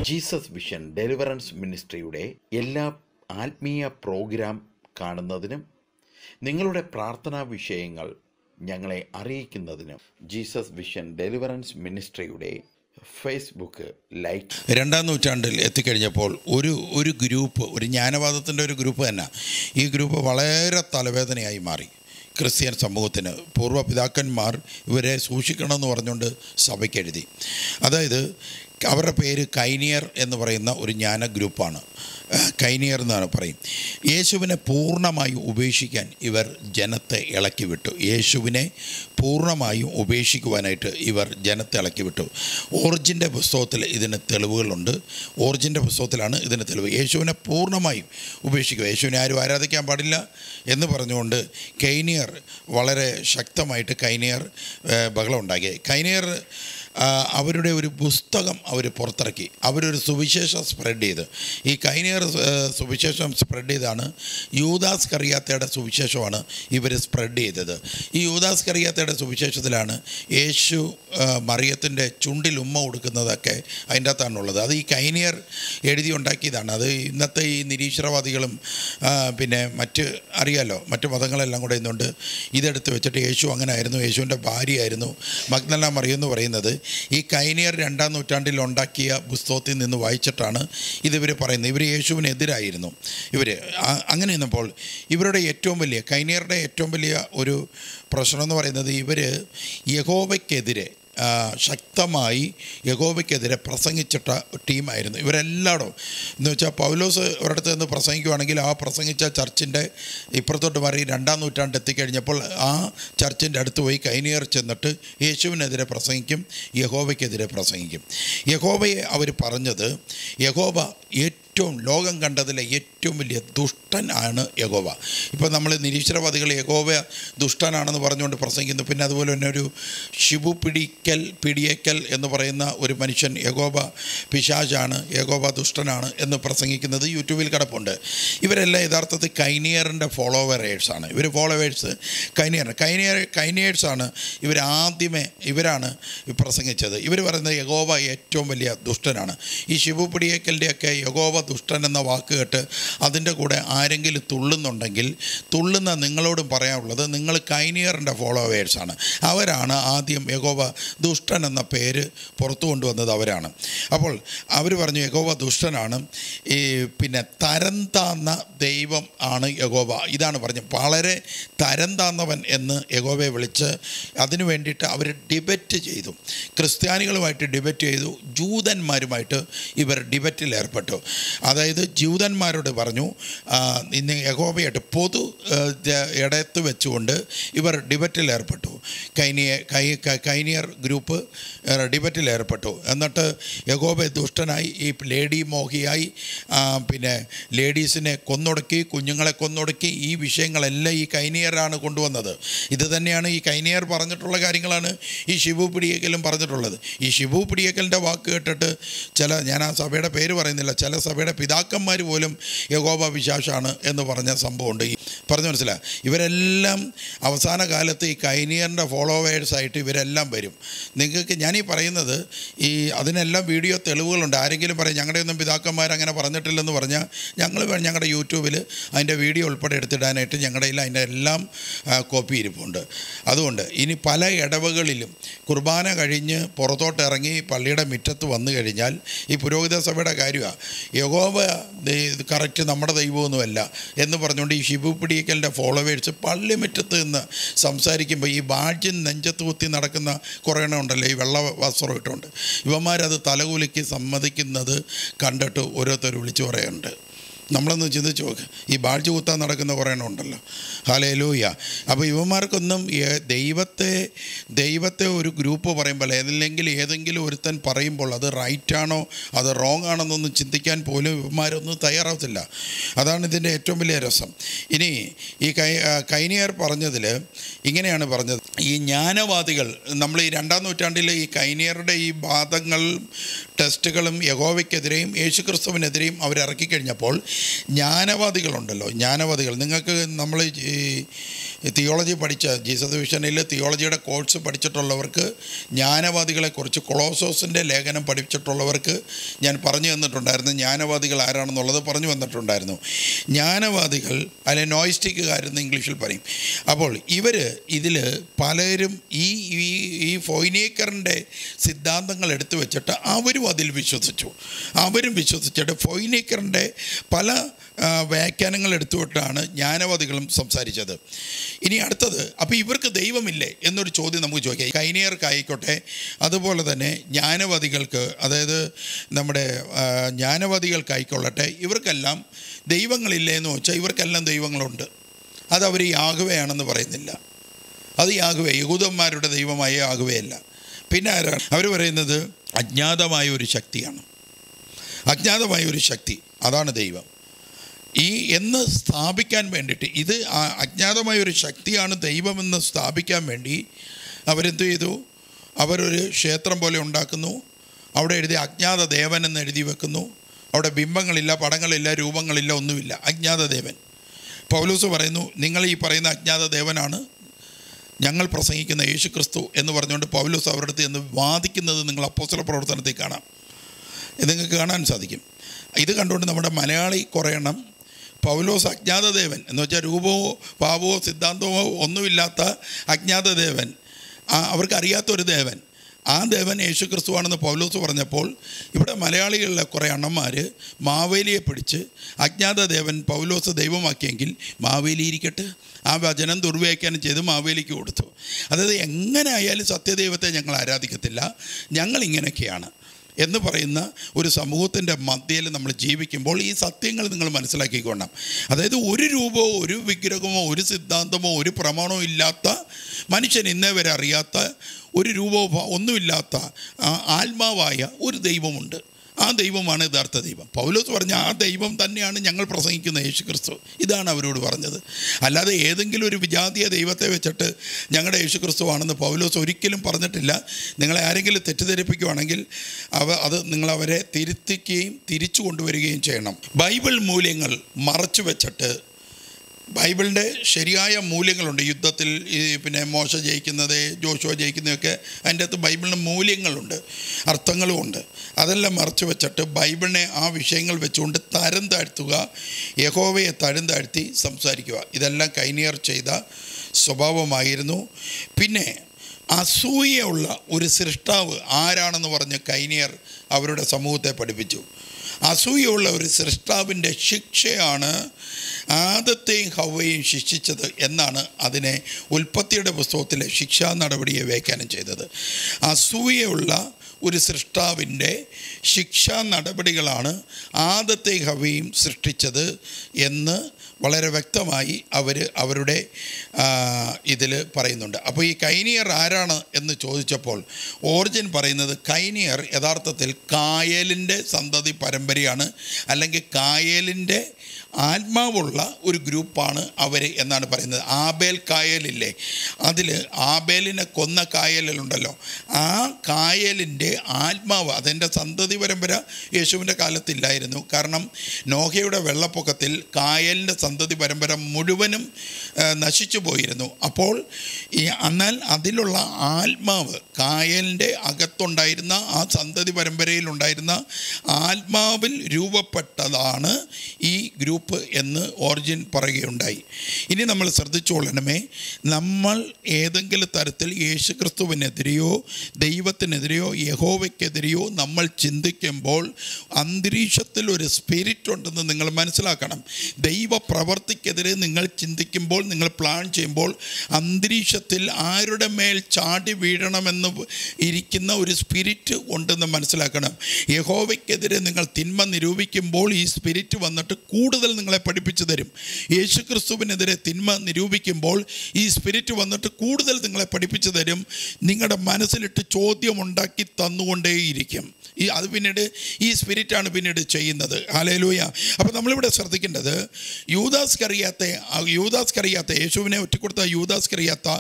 Jesus vision deliverance മിനിസ്ട്രിയുടെ എല്ലാ ആത്മീയ programme കാണുന്നതിനും നിങ്ങളുടെ പ്രാർത്ഥനാ വിഷയങ്ങൾ ഞങ്ങളെ അറിയിക്കുന്നതിനും ജീസസ് വിഷൻ ഡെലിവറൻസ് മിനിസ്ട്രിയുടെ ഫേസ്ബുക്ക് ലൈക്ക് രണ്ടാം നൂറ്റാണ്ടിൽ എത്തിക്കഴിഞ്ഞപ്പോൾ ഒരു ഒരു ഗ്രൂപ്പ് ഒരു ജ്ഞാനവാദത്തിൻ്റെ ഒരു ഗ്രൂപ്പ് തന്നെ ഈ ഗ്രൂപ്പ് വളരെ തലവേദനയായി മാറി ക്രിസ്ത്യൻ സമൂഹത്തിന് പൂർവ്വ പിതാക്കന്മാർ ഇവരെ സൂക്ഷിക്കണമെന്ന് പറഞ്ഞുകൊണ്ട് സഭയ്ക്ക് എഴുതി അതായത് അവരുടെ പേര് കൈനിയർ എന്ന് പറയുന്ന ഒരു ജ്ഞാന ഗ്രൂപ്പാണ് ഏഹ് കൈനിയർ എന്നാണ് പറയും യേശുവിനെ പൂർണ്ണമായും ഉപേക്ഷിക്കാൻ ഇവർ ജനത്തെ ഇളക്കി വിട്ടു യേശുവിനെ പൂർണ്ണമായും ഉപേക്ഷിക്കുവാനായിട്ട് ഇവർ ജനത്തെ ഇളക്കി വിട്ടു ഓർജിൻ്റെ പുസ്തകത്തിൽ ഇതിന് തെളിവുകളുണ്ട് ഓർജിൻ്റെ പുസ്തകത്തിലാണ് ഇതിന് തെളിവ് യേശുവിനെ പൂർണ്ണമായും ഉപേക്ഷിക്കുക യേശുവിനെ ആരും ആരാധിക്കാൻ പാടില്ല എന്ന് പറഞ്ഞുകൊണ്ട് കൈനിയർ വളരെ ശക്തമായിട്ട് കൈനിയർ ഏഹ്, ബഹളം ഉണ്ടാക്കി കൈനിയർ ആ, അവരുടെ ഒരു പുസ്തകം അവർ പുറത്തിറക്കി അവരൊരു സുവിശേഷം സ്പ്രെഡ് ചെയ്ത് ഈ കൈനിയർ ഏ, സുവിശേഷം സ്പ്രെഡ് ചെയ്താണ് യൂദാസ് കറിയാത്തയുടെ സുവിശേഷമാണ് ഇവർ സ്പ്രെഡ് ചെയ്തത് ഈ യൂദാസ് കറിയാത്തയുടെ സുവിശേഷത്തിലാണ് യേശു ആ, മറിയത്തിൻ്റെ ചുണ്ടിൽ ഉമ്മ കൊടുക്കുന്നതൊക്കെ അതിൻ്റെ അകത്താണുള്ളത് അത് ഈ കൈനിയർ എഴുതി ഉണ്ടാക്കിയതാണ് അത് ഇന്നത്തെ ഈ നിരീശ്വരവാദികളും ആ, പിന്നെ മറ്റ് അറിയാലോ മറ്റ് മതങ്ങളെല്ലാം കൂടെ ഇന്നുകൊണ്ട് ഇതെടുത്ത് വെച്ചിട്ട് യേശു അങ്ങനെ ആയിരുന്നു യേശുവിൻ്റെ ഭാര്യയായിരുന്നു മഗ്നല മറിയെന്ന് പറയുന്നത് ഈ കൈനിയർ രണ്ടാം നൂറ്റാണ്ടിൽ ഉണ്ടാക്കിയ പുസ്തകത്തിൽ നിന്ന് വായിച്ചിട്ടാണ് ഇത് ഇവർ പറയുന്നത് ഇവർ യേശുവിനെതിരായിരുന്നു ഇവർ അങ്ങനെ നിന്നപ്പോൾ ഇവരുടെ ഏറ്റവും വലിയ കൈനിയറുടെ ഏറ്റവും വലിയ ഒരു പ്രശ്നം എന്ന് പറയുന്നത് ഇവർ യഹോവയ്ക്കെതിരെ ആ, ശക്തമായി യഹോവയ്ക്കെതിരെ പ്രസംഗിച്ചിട്ട ടീമായിരുന്നു ഇവരെല്ലായിടും എന്ന് വെച്ചാൽ പൗലോസ് ഒരിടത്ത് നിന്ന് പ്രസംഗിക്കുവാണെങ്കിൽ ആ പ്രസംഗിച്ച ചർച്ചിൻ്റെ ഇപ്പുറത്തോട്ട് മാറി രണ്ടാം നൂറ്റാണ്ട് എത്തിക്കഴിഞ്ഞപ്പോൾ ആ ചർച്ചിൻ്റെ അടുത്ത് പോയി കൈനിയർ ചെന്നിട്ട് യേശുവിനെതിരെ പ്രസംഗിക്കും യഹോവയ്ക്കെതിരെ പ്രസംഗിക്കും യഹോവയെ അവർ പറഞ്ഞത് യഹോവ ഏറ്റവും ലോകം കണ്ടതിലെ ഏറ്റവും വലിയ ദുഷ്ടൻ ആണ് യഹോവ ഇപ്പോൾ നമ്മൾ നിരീശ്വരവാദികൾ യഹോവ ദുഷ്ടനാണെന്ന് പറഞ്ഞുകൊണ്ട് പ്രസംഗിക്കുന്നു പിന്നെ അതുപോലെ തന്നെ ഒരു ശിവു പിടിക്കൽ പിടിയേക്കൽ എന്ന് പറയുന്ന ഒരു മനുഷ്യൻ യഹോബ പിശാചാണ് യഹോബ ദുഷ്ടനാണ് എന്ന് പ്രസംഗിക്കുന്നത് യൂട്യൂബിൽ കിടപ്പുണ്ട് ഇവരെല്ലാം യഥാർത്ഥത്തിൽ കൈനിയറിൻ്റെ ഫോളോവേഴ്സാണ് ഇവർ ഫോളോവേഴ്സ് കൈനിയർ കൈനിയർ കൈനിയേഴ്സാണ് ഇവർ ആദ്യമേ ഇവരാണ് ഈ പ്രസംഗിച്ചത് ഇവർ പറയുന്നത് യഹോവ ഏറ്റവും വലിയ ദുഷ്ടനാണ് ഈ ശിവു പിടിയേക്കലിൻ്റെയൊക്കെ യഹോവ ദുഷ്ടൻ എന്ന വാക്ക് കേട്ട് അതിൻ്റെ കൂടെ ആരെങ്കിലും തുള്ളുന്നുണ്ടെങ്കിൽ തുള്ളുന്ന നിങ്ങളോടും പറയാനുള്ളത് നിങ്ങൾ കൈനിയറിൻ്റെ ഫോളോവേഴ്സാണ് അവരാണ് ആദ്യം യഹോവ ദുഷ്ടൻ എന്ന പേര് പുറത്തു കൊണ്ടുവന്നത് അവരാണ് അപ്പോൾ അവർ പറഞ്ഞു യഹോവ ദുഷ്ടനാണ് ഈ പിന്നെ തരം താന്ന ദൈവം ആണ് യഹോവ ഇതാണ് പറഞ്ഞത് വളരെ തരം താന്നവൻ എന്ന് യഹോവയെ വിളിച്ച് അതിനു വേണ്ടിയിട്ട് അവർ ഡിബറ്റ് ചെയ്തു ക്രിസ്ത്യാനികളുമായിട്ട് ഡിബറ്റ് ചെയ്തു ജൂതന്മാരുമായിട്ട് ഇവർ ഡിബറ്റിൽ ഏർപ്പെട്ടു അതായത് ജൂതന്മാരോട് പറഞ്ഞു ആ, ഇന്ന് യഹോവയായിട്ട് പൊതു ആ, ജ- ഇടത്ത് വെച്ചുകൊണ്ട് ഇവർ ഡിബറ്റിൽ ഏർപ്പെട്ടു കൈനിയ കൈ ക- കൈനിയർ ഗ്രൂപ്പ് ആ, ഡിബറ്റിൽ ഏർപ്പെട്ടു എന്നിട്ട് യഹോബ ദുഷ്ടനായി ഈ ലേഡി മോഹിയായി ആ, പിന്നെ ലേഡീസിനെ കൊന്നൊടുക്കി കുഞ്ഞുങ്ങളെ കൊന്നൊടുക്കി ഈ വിഷയങ്ങളെല്ലാം ഈ കൈനിയറാണ് കൊണ്ടുവന്നത് ഇത് തന്നെയാണ് ഈ കൈനിയർ പറഞ്ഞിട്ടുള്ള കാര്യങ്ങളാണ് ഈ ഷിബു പിടിയേക്കലും പറഞ്ഞിട്ടുള്ളത് ഈ ഷിബു പിടിയേക്കലിൻ്റെ വാക്ക് കേട്ടിട്ട് ചില ഞാൻ ആ സഭയുടെ പേര് പറയുന്നില്ല ചില സഭയുടെ പിതാക്കന്മാർ പോലും യഹോബ വിശാഷാണ് എന്ന് പറഞ്ഞ സംഭവമുണ്ട് ഈ പറഞ്ഞു മനസ്സിലായി ഇവരെല്ലാം അവസാന കാലത്ത് ഈ കൈനിയറിൻ്റെ ഫോളോവേഴ്സായിട്ട് ഇവരെല്ലാം വരും നിങ്ങൾക്ക് ഞാനീ പറയുന്നത് ഈ അതിനെല്ലാം വീഡിയോ തെളിവുകളുണ്ട് ആരെങ്കിലും പറയും ഞങ്ങളുടെ ഒന്നും പിതാക്കന്മാർ അങ്ങനെ പറഞ്ഞിട്ടില്ലെന്ന് പറഞ്ഞാൽ ഞങ്ങൾ ഞങ്ങളുടെ യൂട്യൂബിൽ അതിൻ്റെ വീഡിയോ ഉൾപ്പെടെ എടുത്തിടാനായിട്ട് ഞങ്ങളുടെ കയ്യിൽ അതിൻ്റെ എല്ലാം ആ, കോപ്പി ഇരിപ്പുണ്ട് അതുകൊണ്ട് ഇനി പല ഇടവകളിലും കുർബാന കഴിഞ്ഞ് പുറത്തോട്ട് ഇറങ്ങി പള്ളിയുടെ മുറ്റത്ത് വന്നു കഴിഞ്ഞാൽ ഈ പുരോഹിത സഭയുടെ കാര്യമാണ് യഹോവ കറക്റ്റ് നമ്മുടെ ദൈവമൊന്നുമല്ല എന്ന് പറഞ്ഞുകൊണ്ട് ഈ ഷിബു പിടിക്കലിൻ്റെ ഫോളോവേഴ്സ് പള്ളി മുറ്റത്ത് നിന്ന് സംസാരിക്കുമ്പോൾ ഈ ബാഡ്യം നെഞ്ചത്ത് കുത്തി നടക്കുന്ന കുറേ എണ്ണം ഉണ്ടല്ലോ ഈ വെള്ള വസ്ത്രം ഇട്ടുകൊണ്ട് ഇവന്മാരത് തലകുലുക്കി സമ്മതിക്കുന്നത് കണ്ടിട്ട് ഓരോരുത്തർ വിളിച്ചു പറയാറുണ്ട് നമ്മളൊന്ന് ചിന്തിച്ച് നോക്ക് ഈ ബാഡ്ജ് കുത്താൻ നടക്കുന്ന കുറേ എണ്ണം ഉണ്ടല്ലോ ഹാലേ ലൂയ അപ്പോൾ ഇവന്മാർക്കൊന്നും ഏ- ദൈവത്തെ ദൈവത്തെ ഒരു ഗ്രൂപ്പ് പറയുമ്പോൾ ഏതില്ലെങ്കിൽ ഏതെങ്കിലും ഒരുത്തൻ പറയുമ്പോൾ അത് റൈറ്റാണോ അത് റോങ് ആണെന്നൊന്നും ചിന്തിക്കാൻ പോലും ഇവന്മാരൊന്നും തയ്യാറാവത്തില്ല അതാണ് ഇതിൻ്റെ ഏറ്റവും വലിയ രസം ഇനി ഈ കൈ ആ, കൈനിയർ പറഞ്ഞതിൽ ഇങ്ങനെയാണ് പറഞ്ഞത് ഈ ജ്ഞാനവാദികൾ നമ്മൾ ഈ രണ്ടാം നൂറ്റാണ്ടിലെ ഈ കൈനിയറുടെ ഈ വാദങ്ങൾ ടെസ്റ്റുകളും യഹോവയ്ക്കെതിരെയും യേശുക്രിസ്തുവിനെതിരെയും അവരിറക്കി കഴിഞ്ഞപ്പോൾ ജ്ഞാനവാദികളുണ്ടല്ലോ ജ്ഞാനവാദികൾ നിങ്ങൾക്ക് നമ്മൾ ഈ തിയോളജി പഠിച്ച ജീസസ് വിഷനിൽ തിയോളജിയുടെ കോഴ്സ് പഠിച്ചിട്ടുള്ളവർക്ക് ജ്ഞാനവാദികളെക്കുറിച്ച് കൊളോസോസിൻ്റെ ലേഖനം പഠിച്ചിട്ടുള്ളവർക്ക് ഞാൻ പറഞ്ഞു തന്നിട്ടുണ്ടായിരുന്നു ജ്ഞാനവാദികൾ ആരാണെന്നുള്ളത് പറഞ്ഞു വന്നിട്ടുണ്ടായിരുന്നു ജ്ഞാനവാദികൾ അല്ലെ നോയിസ്റ്റിക്കുകാരെന്ന് ഇംഗ്ലീഷിൽ പറയും അപ്പോൾ ഇവർ ഇതിൽ പലരും ഈ ഈ ഈ ഫൊയ്നേക്കറിൻ്റെ സിദ്ധാന്തങ്ങൾ എടുത്തു വെച്ചിട്ട് അവരും അതിൽ വിശ്വസിച്ചു അവരും വിശ്വസിച്ചിട്ട് ഫൊയ്നേക്കറിൻ്റെ പല ആ, വ്യാഖ്യാനങ്ങൾ എടുത്തുവിട്ടാണ് ജ്ഞാനവാദികളും സംസാരിച്ചത് ഇനി അടുത്തത് അപ്പോൾ ഇവർക്ക് ദൈവമില്ലേ എന്നൊരു ചോദ്യം നമുക്ക് ചോദിക്കാം കൈനിയർക്കായിക്കോട്ടെ അതുപോലെ തന്നെ ജ്ഞാനവാദികൾക്ക് അതായത് നമ്മുടെ ആ, ജ്ഞാനവാദികൾക്കായിക്കൊള്ളട്ടെ ഇവർക്കെല്ലാം ദൈവങ്ങളില്ലേ എന്ന് വെച്ചാൽ ഇവർക്കെല്ലാം ദൈവങ്ങളുണ്ട് അത് അവർ യാഗവയാണെന്ന് പറയുന്നില്ല അത് യാഗവേ യഹൂദന്മാരുടെ ദൈവമായ യാഗവയല്ല പിന്നെ ആരാണ് അവർ പറയുന്നത് അജ്ഞാതമായ ഒരു ശക്തിയാണ് അജ്ഞാതമായ ഒരു ശക്തി അതാണ് ദൈവം ഈ എന്ന് സ്ഥാപിക്കാൻ വേണ്ടിയിട്ട് ഇത് ആ- അജ്ഞാതമായ ഒരു ശക്തിയാണ് ദൈവമെന്ന് സ്ഥാപിക്കാൻ വേണ്ടി അവരെന്ത് ചെയ്തു അവരൊരു ക്ഷേത്രം പോലെ ഉണ്ടാക്കുന്നു അവിടെ എഴുതി അജ്ഞാത ദേവൻ എന്ന് എഴുതി വെക്കുന്നു അവിടെ ബിംബങ്ങളില്ല പടങ്ങളില്ല രൂപങ്ങളില്ല ഒന്നുമില്ല അജ്ഞാത ദേവൻ പൗലൂസ് പറയുന്നു നിങ്ങൾ ഈ പറയുന്ന അജ്ഞാത ദേവനാണ് ഞങ്ങൾ പ്രസംഗിക്കുന്ന യേശു ക്രിസ്തു എന്ന് പറഞ്ഞുകൊണ്ട് പൗലോസ് അവരുടെ അടുത്ത് എന്ന് വാദിക്കുന്നത് നിങ്ങൾ അപ്പോസ്തല പ്രവർത്തനത്തിൽ കാണാം ഇത് നിങ്ങൾക്ക് കാണാൻ സാധിക്കും ഇത് കണ്ടുകൊണ്ട് നമ്മുടെ മലയാളി കുറയണം പൗലോസ് അജ്ഞാതദേവൻ എന്ന് വെച്ചാൽ രൂപമോ ഭാവമോ സിദ്ധാന്തമോ ഒന്നുമില്ലാത്ത അജ്ഞാതദേവൻ ആ അവർക്ക് അറിയാത്തൊരു ദേവൻ ആ ദേവൻ യേശു ക്രിസ്തുവാണെന്ന് പൗലോസ് പറഞ്ഞപ്പോൾ ഇവിടെ മലയാളികളിലെ കുറേ അണ്ണന്മാർ മാവേലിയെ പിടിച്ച് അജ്ഞാത ദേവൻ പൗലോസ് ദൈവമാക്കിയെങ്കിൽ മാവേലി ഇരിക്കട്ടെ ആ വചനം ദുർവ്യാഖ്യാനം ചെയ്ത് മാവേലിക്ക് കൊടുത്തു അതായത് എങ്ങനെ ആയാലും സത്യദൈവത്തെ ഞങ്ങൾ ആരാധിക്കത്തില്ല ഞങ്ങൾ ഇങ്ങനെയൊക്കെയാണ് എന്ന് പറയുന്ന ഒരു സമൂഹത്തിൻ്റെ മധ്യയിൽ നമ്മൾ ജീവിക്കുമ്പോൾ ഈ സത്യങ്ങൾ നിങ്ങൾ മനസ്സിലാക്കിക്കൊള്ളണം അതായത് ഒരു രൂപമോ ഒരു വിഗ്രഹമോ ഒരു സിദ്ധാന്തമോ ഒരു പ്രമാണമോ ഇല്ലാത്ത മനുഷ്യൻ ഇന്നേ വരെ അറിയാത്ത ഒരു രൂപമോ ഭ- ഒന്നുമില്ലാത്ത ആ ആത്മാവായ ഒരു ദൈവമുണ്ട് ആ ദൈവമാണ് യഥാർത്ഥ ദൈവം പൗലോസ് പറഞ്ഞ ആ ദൈവം തന്നെയാണ് ഞങ്ങൾ പ്രസംഗിക്കുന്ന യേശു ക്രിസ്തു ഇതാണ് അവരോട് പറഞ്ഞത് അല്ലാതെ ഏതെങ്കിലും ഒരു വിജാതീയ ദൈവത്തെ വെച്ചിട്ട് ഞങ്ങളുടെ യേശു ക്രിസ്തു ആണെന്ന് പൗലോസ് ഒരിക്കലും പറഞ്ഞിട്ടില്ല നിങ്ങളെ ആരെങ്കിലും തെറ്റിദ്ധരിപ്പിക്കുകയാണെങ്കിൽ അവ അത് നിങ്ങളവരെ തിരുത്തിക്കുകയും തിരിച്ചു കൊണ്ടുവരികയും ചെയ്യണം ബൈബിൾ മൂല്യങ്ങൾ മറച്ചു വെച്ചിട്ട് ബൈബിളിൻ്റെ ശരിയായ മൂല്യങ്ങളുണ്ട് യുദ്ധത്തിൽ ഈ പിന്നെ മോശ ജയിക്കുന്നത് ജോഷുവ ജയിക്കുന്നതൊക്കെ അതിൻ്റെ അകത്ത് ബൈബിളിന് മൂല്യങ്ങളുണ്ട് അർത്ഥങ്ങളും ഉണ്ട് അതെല്ലാം മറച്ചു വെച്ചിട്ട് ബൈബിളിനെ ആ വിഷയങ്ങൾ വെച്ചുകൊണ്ട് തരം താഴ്ത്തുക യഹോവയെ തരം താഴ്ത്തി സംസാരിക്കുക ഇതെല്ലാം കൈനിയർ ചെയ്ത സ്വഭാവമായിരുന്നു പിന്നെ അസൂയുള്ള ഒരു സൃഷ്ടാവ് ആരാണെന്ന് പറഞ്ഞ് കൈനിയർ അവരുടെ സമൂഹത്തെ പഠിപ്പിച്ചു അസൂയുള്ള ഒരു സൃഷ്ടാവിൻ്റെ ശിക്ഷയാണ് ആദത്തെയും ഹവയും ശിക്ഷിച്ചത് എന്നാണ് അതിനെ ഉൽപ്പത്തിയുടെ പുസ്തകത്തിലെ ശിക്ഷാ നടപടിയെ വ്യാഖ്യാനം ചെയ്തത് അസൂയുള്ള ഒരു സൃഷ്ടാവിൻ്റെ ശിക്ഷാ നടപടികളാണ് ആദത്തെ ഹവയും സൃഷ്ടിച്ചത് എന്ന് വളരെ വ്യക്തമായി അവർ അവരുടെ ഇതിൽ പറയുന്നുണ്ട് അപ്പോൾ ഈ കൈനിയർ ആരാണ് എന്ന് ചോദിച്ചപ്പോൾ ഓറിജിൻ പറയുന്നത് കൈനിയർ യഥാർത്ഥത്തിൽ കായലിൻ്റെ സന്തതി പരമ്പരയാണ് അല്ലെങ്കിൽ കായലിൻ്റെ ആത്മാവുള്ള ഒരു ഗ്രൂപ്പാണ് അവർ എന്നാണ് പറയുന്നത് ആബേൽ കായലില്ലേ അതിൽ ആബേലിനെ കൊന്ന കായലുണ്ടല്ലോ ആ കായലിൻ്റെ ആത്മാവ് അതിൻ്റെ സന്തതി പരമ്പര യേശുവിൻ്റെ കാലത്തില്ലായിരുന്നു കാരണം നോഹയുടെ വെള്ളപ്പൊക്കത്തിൽ കായലിൻ്റെ സന്തതി പരമ്പര മുഴുവനും ആ, നശിച്ചു പോയിരുന്നു അപ്പോൾ ഈ എന്നാൽ അതിലുള്ള ആത്മാവ് കായലിൻ്റെ അകത്തുണ്ടായിരുന്ന ആ സന്തതി പരമ്പരയിലുണ്ടായിരുന്ന ആത്മാവിൽ രൂപപ്പെട്ടതാണ് ഈ ഗ്രൂപ്പ് എന്ന് ഓറിജിൻ പറയുകയുണ്ടായി ഇനി നമ്മൾ ശ്രദ്ധിച്ചുകൊള്ളണമേ നമ്മൾ ഏതെങ്കിലും തരത്തിൽ യേശുക്രിസ്തുവിനെതിരെയോ ദൈവത്തിനെതിരെയോ യഹോവയ്ക്കെതിരെയോ നമ്മൾ ചിന്തിക്കുമ്പോൾ അന്തരീക്ഷത്തിൽ ഒരു സ്പിരിറ്റ് ഉണ്ടെന്ന് നിങ്ങൾ മനസ്സിലാക്കണം ദൈവ പ്രവർത്തിക്കെതിരെ നിങ്ങൾ ചിന്തിക്കുമ്പോൾ നിങ്ങൾ പ്ലാൻ ചെയ്യുമ്പോൾ അന്തരീക്ഷത്തിൽ ആരുടെ മേൽ ചാടി വീഴണമെന്ന് ഇരിക്കുന്ന ഒരു സ്പിരിറ്റ് ഉണ്ടെന്ന് മനസ്സിലാക്കണം യഹോവയ്ക്കെതിരെ നിങ്ങൾ തിന്മ നിരൂപിക്കുമ്പോൾ ഈ സ്പിരിറ്റ് വന്നിട്ട് കൂടുതൽ നിങ്ങളെ പഠിപ്പിച്ചു തരും യേശു ക്രിസ്തുവിനെതിരെ തിന്മ നിരൂപിക്കുമ്പോൾ ഈ സ്പിരിറ്റ് വന്നിട്ട് കൂടുതൽ നിങ്ങളെ പഠിപ്പിച്ചു തരും നിങ്ങളുടെ മനസ്സിലിട്ട് ചോദ്യമുണ്ടാക്കി തന്നുകൊണ്ടേയിരിക്കും ഈ അത് പിന്നീട് ഈ സ്പിരിറ്റാണ് പിന്നീട് ചെയ്യുന്നത് ഹാലേലൂയ അപ്പോൾ നമ്മളിവിടെ ശ്രദ്ധിക്കേണ്ടത് യൂദാസ് കറിയാത്ത യൂദാസ് കറിയാത്ത യേശുവിനെ ഒറ്റിക്കൊടുത്ത യൂദാസ് കറിയാത്ത